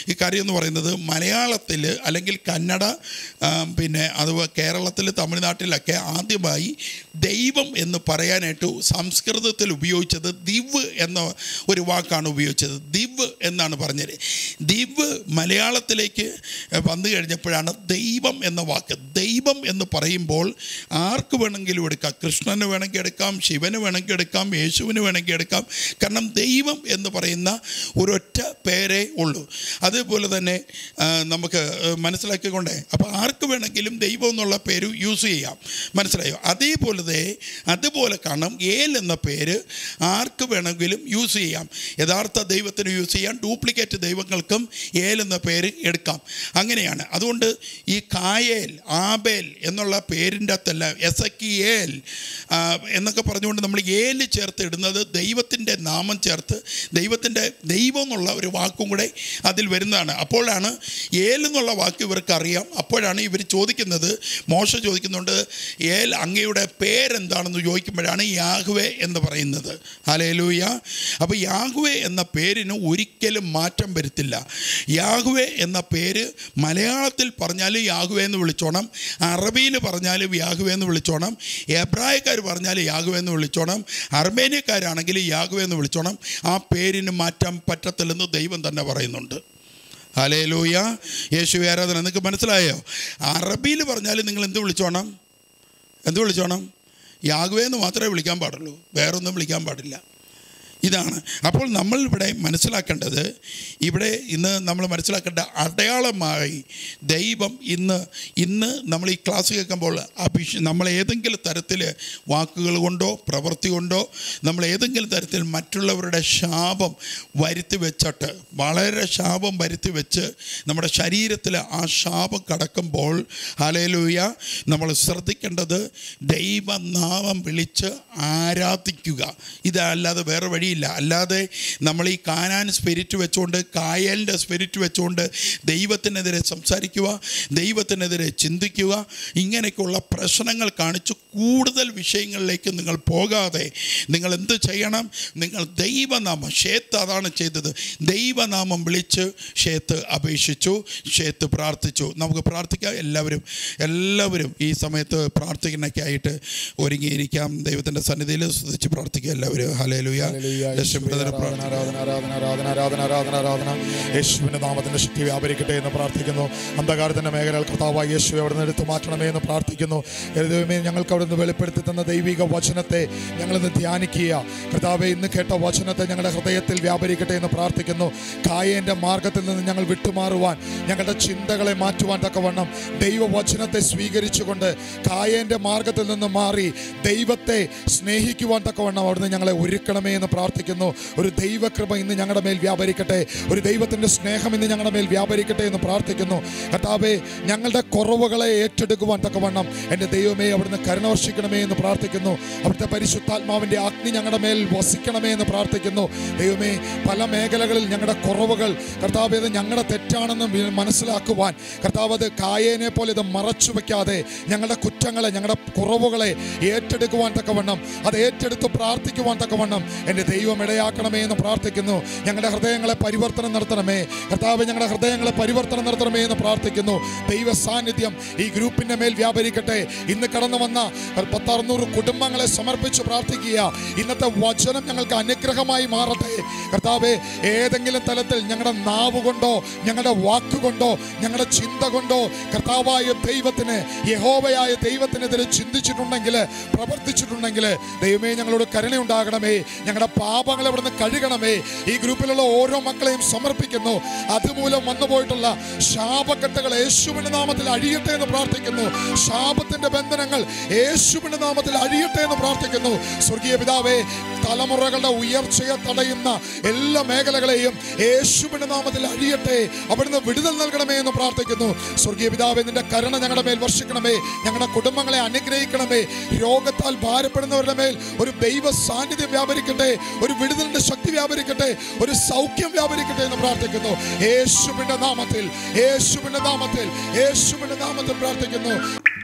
എന്ന് പറയുന്നത് മലയാളത്തിൽ അല്ലെങ്കിൽ കന്നഡ ആ, പിന്നെ അതുപോലെ കേരളത്തിൽ തമിഴ്നാട്ടിലൊക്കെ ആദ്യമായി ദൈവം എന്ന് പറയാനായിട്ട് സംസ്കൃതത്തിൽ ഉപയോഗിച്ചത് ദിവ് എന്ന ഒരു വാക്കാണ് ഉപയോഗിച്ചത് ദിവ് എന്നാണ് പറഞ്ഞത് ദിവ് മലയാളത്തിലേക്ക് വന്നു കഴിഞ്ഞപ്പോഴാണ് ദൈവം എന്ന വാക്ക് ദൈവം എന്ന് പറയുമ്പോൾ ആർക്ക് വേണമെങ്കിലും എടുക്കാം കൃഷ്ണന് വേണമെങ്കിൽ എടുക്കാം ശിവന് വേണമെങ്കിൽ എടുക്കാം യേശുവിന് വേണമെങ്കിൽ എടുക്കാം കാരണം ദൈവം എന്ന് പറയുന്ന ഒരൊറ്റ പേരേ ഉള്ളൂ അതേപോലെ തന്നെ ആ, നമുക്ക് ആ, മനസ്സിലാക്കിക്കൊണ്ടേ അപ്പോൾ ആർക്ക് വേണമെങ്കിലും ദൈവം എന്നുള്ള പേര് യൂസ് ചെയ്യാം മനസ്സിലായോ അതേപോലെ ദേ അതുപോലെ കാണാം ഏൽ എന്ന പേര് ആർക്ക് വേണമെങ്കിലും യൂസ് ചെയ്യാം യഥാർത്ഥ ദൈവത്തിന് യൂസ് ചെയ്യാം ഡ്യൂപ്ലിക്കേറ്റ് ദൈവങ്ങൾക്കും ഏൽ എന്ന പേര് എടുക്കാം അങ്ങനെയാണ് അതുകൊണ്ട് ഈ കായേൽ ആബേൽ എന്നുള്ള പേരിൻ്റെ അകത്തല്ല എസക്കിയേൽ ആ, എന്നൊക്കെ പറഞ്ഞുകൊണ്ട് നമ്മൾ ഏല് ചേർത്ത് ഇടുന്നത് ദൈവത്തിൻ്റെ നാമം ചേർത്ത് ദൈവത്തിൻ്റെ ദൈവം എന്നുള്ള ഒരു വാക്കും കൂടെ അതിൽ വരുന്നതാണ് അപ്പോഴാണ് ഏൽ എന്നുള്ള വാക്ക് ഇവർക്ക് അറിയാം അപ്പോഴാണ് ഇവർ ചോദിക്കുന്നത് മോശ ചോദിക്കുന്നുണ്ട് ഏൽ അങ്ങയുടെ പേരെന്താണെന്ന് ചോദിക്കുമ്പോഴാണ് യാഹ്വേ എന്ന് പറയുന്നത് ഹലേലൂയ അപ്പോൾ യാഹ്വേ എന്ന പേരിന് ഒരിക്കലും മാറ്റം വരുത്തില്ല യാഹ്വേ എന്ന പേര് മലയാളത്തിൽ പറഞ്ഞാൽ യാഹ്വേ എന്ന് വിളിച്ചോണം അറബിയിൽ പറഞ്ഞാലും യാഹ്വേ എന്ന് വിളിച്ചോണം എബ്രായക്കാർ പറഞ്ഞാൽ യാഹ്വേ എന്ന് വിളിച്ചോണം അർമേനിയക്കാരാണെങ്കിൽ യാഹ്വേ എന്ന് വിളിച്ചോണം ആ പേരിന് മാറ്റാൻ പറ്റത്തില്ലെന്ന് ദൈവം തന്നെ പറയുന്നുണ്ട് ഹലേ ലൂയ യേശു ആരാധന നിങ്ങൾക്ക് മനസ്സിലായോ അറബിയിൽ പറഞ്ഞാൽ നിങ്ങൾ എന്ത് വിളിച്ചോണം എന്ത് വിളിച്ചോണം യാഗവേ എന്ന് മാത്രമേ വിളിക്കാൻ പാടുള്ളൂ വേറൊന്നും വിളിക്കാൻ പാടില്ല ഇതാണ് അപ്പോൾ നമ്മൾ ഇവിടെ മനസ്സിലാക്കേണ്ടത് ഇവിടെ ഇന്ന് നമ്മൾ മനസ്സിലാക്കേണ്ട അടയാളമായി ദൈവം ഇന്ന് ഇന്ന് നമ്മൾ ഈ ക്ലാസ് കേൾക്കുമ്പോൾ അഭിഷ നമ്മൾ ഏതെങ്കിലും തരത്തിൽ വാക്കുകൾ കൊണ്ടോ പ്രവൃത്തി കൊണ്ടോ നമ്മൾ ഏതെങ്കിലും തരത്തിൽ മറ്റുള്ളവരുടെ ശാപം വരുത്തി വെച്ചിട്ട് വളരെ ശാപം വരുത്തി വെച്ച് നമ്മുടെ ശരീരത്തിൽ ആ ശാപം കടക്കുമ്പോൾ ഹലേലൂയ നമ്മൾ ശ്രദ്ധിക്കേണ്ടത് ദൈവനാമം വിളിച്ച് ആരാധിക്കുക ഇതല്ലാതെ വേറെ വഴിയില്ല അല്ലാതെ നമ്മൾ ഈ കാനാൻ സ്പിരിറ്റ് വെച്ചുകൊണ്ട് കായലിൻ്റെ സ്പിരിറ്റ് വെച്ചുകൊണ്ട് ദൈവത്തിനെതിരെ സംസാരിക്കുക ദൈവത്തിനെതിരെ ചിന്തിക്കുക ഇങ്ങനെയൊക്കെയുള്ള പ്രശ്നങ്ങൾ കാണിച്ച് കൂടുതൽ വിഷയങ്ങളിലേക്ക് നിങ്ങൾ പോകാതെ നിങ്ങൾ എന്ത് ചെയ്യണം നിങ്ങൾ ദൈവനാമം ഷേത്ത് അതാണ് ചെയ്തത് ദൈവനാമം വിളിച്ച് ഷേത്ത് അപേക്ഷിച്ചു ഷേത്ത് പ്രാർത്ഥിച്ചു നമുക്ക് പ്രാർത്ഥിക്കാം എല്ലാവരും എല്ലാവരും ഈ സമയത്ത് പ്രാർത്ഥിക്കുന്നൊക്കെ ആയിട്ട് ഒരുങ്ങിയിരിക്കാം ദൈവത്തിൻ്റെ സന്നിധിയിൽ സ്തുതിച്ച് പ്രാർത്ഥിക്കുക എല്ലാവരും ഹലേലുയ ലക്ഷ്യം ബ്രദർ ആരാധന ആരാധന ആരാധന ആരാധന ആരാധന ആരാധന ആരാധന യേശുവിന്റെ നാമത്തിന്റെ ശക്തി വ്യാപരിക്കട്ടെ എന്ന് പ്രാർത്ഥിക്കുന്നു അന്ധകാരത്തിന്റെ മേഖലകൾ കർത്താവായി യേശുവെ അവിടെ നിന്ന് എടുത്തു മാറ്റണമേ എന്ന് പ്രാർത്ഥിക്കുന്നു ദൈവമേ ഞങ്ങൾക്ക് അവിടെ നിന്ന് വെളിപ്പെടുത്തി തന്ന ദൈവിക വചനത്തെ ഞങ്ങളിന്ന് ധ്യാനിക്കുക കർത്താവെ ഇന്ന് കേട്ട വചനത്തെ ഞങ്ങളുടെ ഹൃദയത്തിൽ വ്യാപരിക്കട്ടെ എന്ന് പ്രാർത്ഥിക്കുന്നു കായേന്റെ മാർഗത്തിൽ നിന്ന് ഞങ്ങൾ വിട്ടുമാറുവാൻ ഞങ്ങളുടെ ചിന്തകളെ മാറ്റുവാൻ തക്കവണ്ണം ദൈവവചനത്തെ സ്വീകരിച്ചുകൊണ്ട് കായേന്റെ മാർഗത്തിൽ നിന്ന് മാറി ദൈവത്തെ സ്നേഹിക്കുവാൻ തക്കവണ്ണം അവിടുന്ന് ഞങ്ങളെ ഒരുക്കണമേ എന്ന് പ്രാർത്ഥിക്കുന്നു ഒരു ദൈവകൃപ ഇന്ന് ഞങ്ങളുടെ മേൽ വ്യാപരിക്കട്ടെ ഒരു ദൈവത്തിന്റെ സ്നേഹം ഇന്ന് ഞങ്ങളുടെ മേൽ വ്യാപരിക്കട്ടെ എന്ന് പ്രാർത്ഥിക്കുന്നു കർത്താവെ ഞങ്ങളുടെ കുറവുകളെ ഏറ്റെടുക്കുവാൻ തക്കവണ്ണം എൻ്റെ ദൈവമേ അവിടുന്ന് കരുണവർഷിക്കണമേ എന്ന് പ്രാർത്ഥിക്കുന്നു അവിടുത്തെ പരിശുദ്ധാത്മാവിൻ്റെ അഗ്നി ഞങ്ങളുടെ മേൽ വസിക്കണമേ എന്ന് പ്രാർത്ഥിക്കുന്നു ദൈവമേ പല മേഖലകളിൽ ഞങ്ങളുടെ കുറവുകൾ കർത്താവ് ഇത് ഞങ്ങളുടെ തെറ്റാണെന്ന് വി- മനസ്സിലാക്കുവാൻ കർത്താവ് അത് കായേനെ പോലെ ഇത് മറച്ചു വെക്കാതെ ഞങ്ങളുടെ കുറ്റങ്ങളെ ഞങ്ങളുടെ കുറവുകളെ ഏറ്റെടുക്കുവാൻ തക്കവണ്ണം അത് ഏറ്റെടുത്ത് പ്രാർത്ഥിക്കുവാൻ തക്കവണ്ണം എൻ്റെ ദൈവം ഇടയാക്കണമേ എന്ന് പ്രാർത്ഥിക്കുന്നു ഞങ്ങളുടെ ഹൃദയങ്ങളെ പരിവർത്തനം നടത്തണമേ കർത്താവ് ഞങ്ങളുടെ ഹൃദയങ്ങളെ പരിവർത്തനം നടത്തണമേ എന്ന് പ്രാർത്ഥിക്കുന്നു ദൈവ സാന്നിധ്യം ഈ ഗ്രൂപ്പിന്റെ മേൽ വ്യാപരിക്കട്ടെ ഇന്ന് കടന്നു വന്ന പത്തറുന്നൂറ് കുടുംബങ്ങളെ സമർപ്പിച്ച് പ്രാർത്ഥിക്കുക ഇന്നത്തെ വചനം ഞങ്ങൾക്ക് അനുഗ്രഹമായി മാറട്ടെ കർത്താവെ ഏതെങ്കിലും തലത്തിൽ ഞങ്ങളുടെ നാവ് കൊണ്ടോ ഞങ്ങളുടെ വാക്കുകൊണ്ടോ ഞങ്ങളുടെ ചിന്ത കൊണ്ടോ കർത്താവായ ദൈവത്തിന് യഹോവയായ ദൈവത്തിനെതിരെ ചിന്തിച്ചിട്ടുണ്ടെങ്കിൽ പ്രവർത്തിച്ചിട്ടുണ്ടെങ്കിൽ ദൈവമേ ഞങ്ങളോട് കരുണയുണ്ടാകണമേ ഞങ്ങളുടെ പാപങ്ങളെ ഇവിടുന്ന് കഴുകണമേ ഈ ഗ്രൂപ്പിലുള്ള ഓരോ മക്കളെയും സമർപ്പിക്കുന്നു അതുമൂലം വന്നുപോയിട്ടുള്ള ശാപക്കെട്ടുകൾ യേശുവിന്റെ നാമത്തിൽ അഴിയട്ടെ എന്ന് പ്രാർത്ഥിക്കുന്നു ശാപത്തിന്റെ ബന്ധനങ്ങൾ യേശുവിന്റെ നാമത്തിൽ അഴിയട്ടെ എന്ന് പ്രാർത്ഥിക്കുന്നു സ്വർഗീയ പിതാവേ തലമുറകളുടെ ഉയർച്ചയെ തടയുന്ന എല്ലാ മേഖലകളെയും യേശുവിന്റെ നാമത്തിൽ അഴിയട്ടെ അവിടുന്ന് വിടുതൽ നൽകണമേ എന്ന് പ്രാർത്ഥിക്കുന്നു സ്വർഗീയ പിതാവേ നിന്റെ കരുണ ഞങ്ങളുടെ മേൽ വർഷിക്കണമേ ഞങ്ങളുടെ കുടുംബങ്ങളെ അനുഗ്രഹിക്കണമേ രോഗത്താൽ ഭാരപ്പെടുന്നവരുടെ മേൽ ഒരു ദൈവ സാന്നിധ്യം വ്യാപരിക്കട്ടെ ഒരു വിടുതലിന്റെ ശക്തി വ്യാപരിക്കട്ടെ ഒരു സൗഖ്യം വ്യാപരിക്കട്ടെ എന്ന് പ്രാർത്ഥിക്കുന്നു യേശുവിന്റെ നാമത്തിൽ യേശുവിന്റെ നാമത്തിൽ യേശുവിന്റെ നാമത്തിൽ പ്രാർത്ഥിക്കുന്നു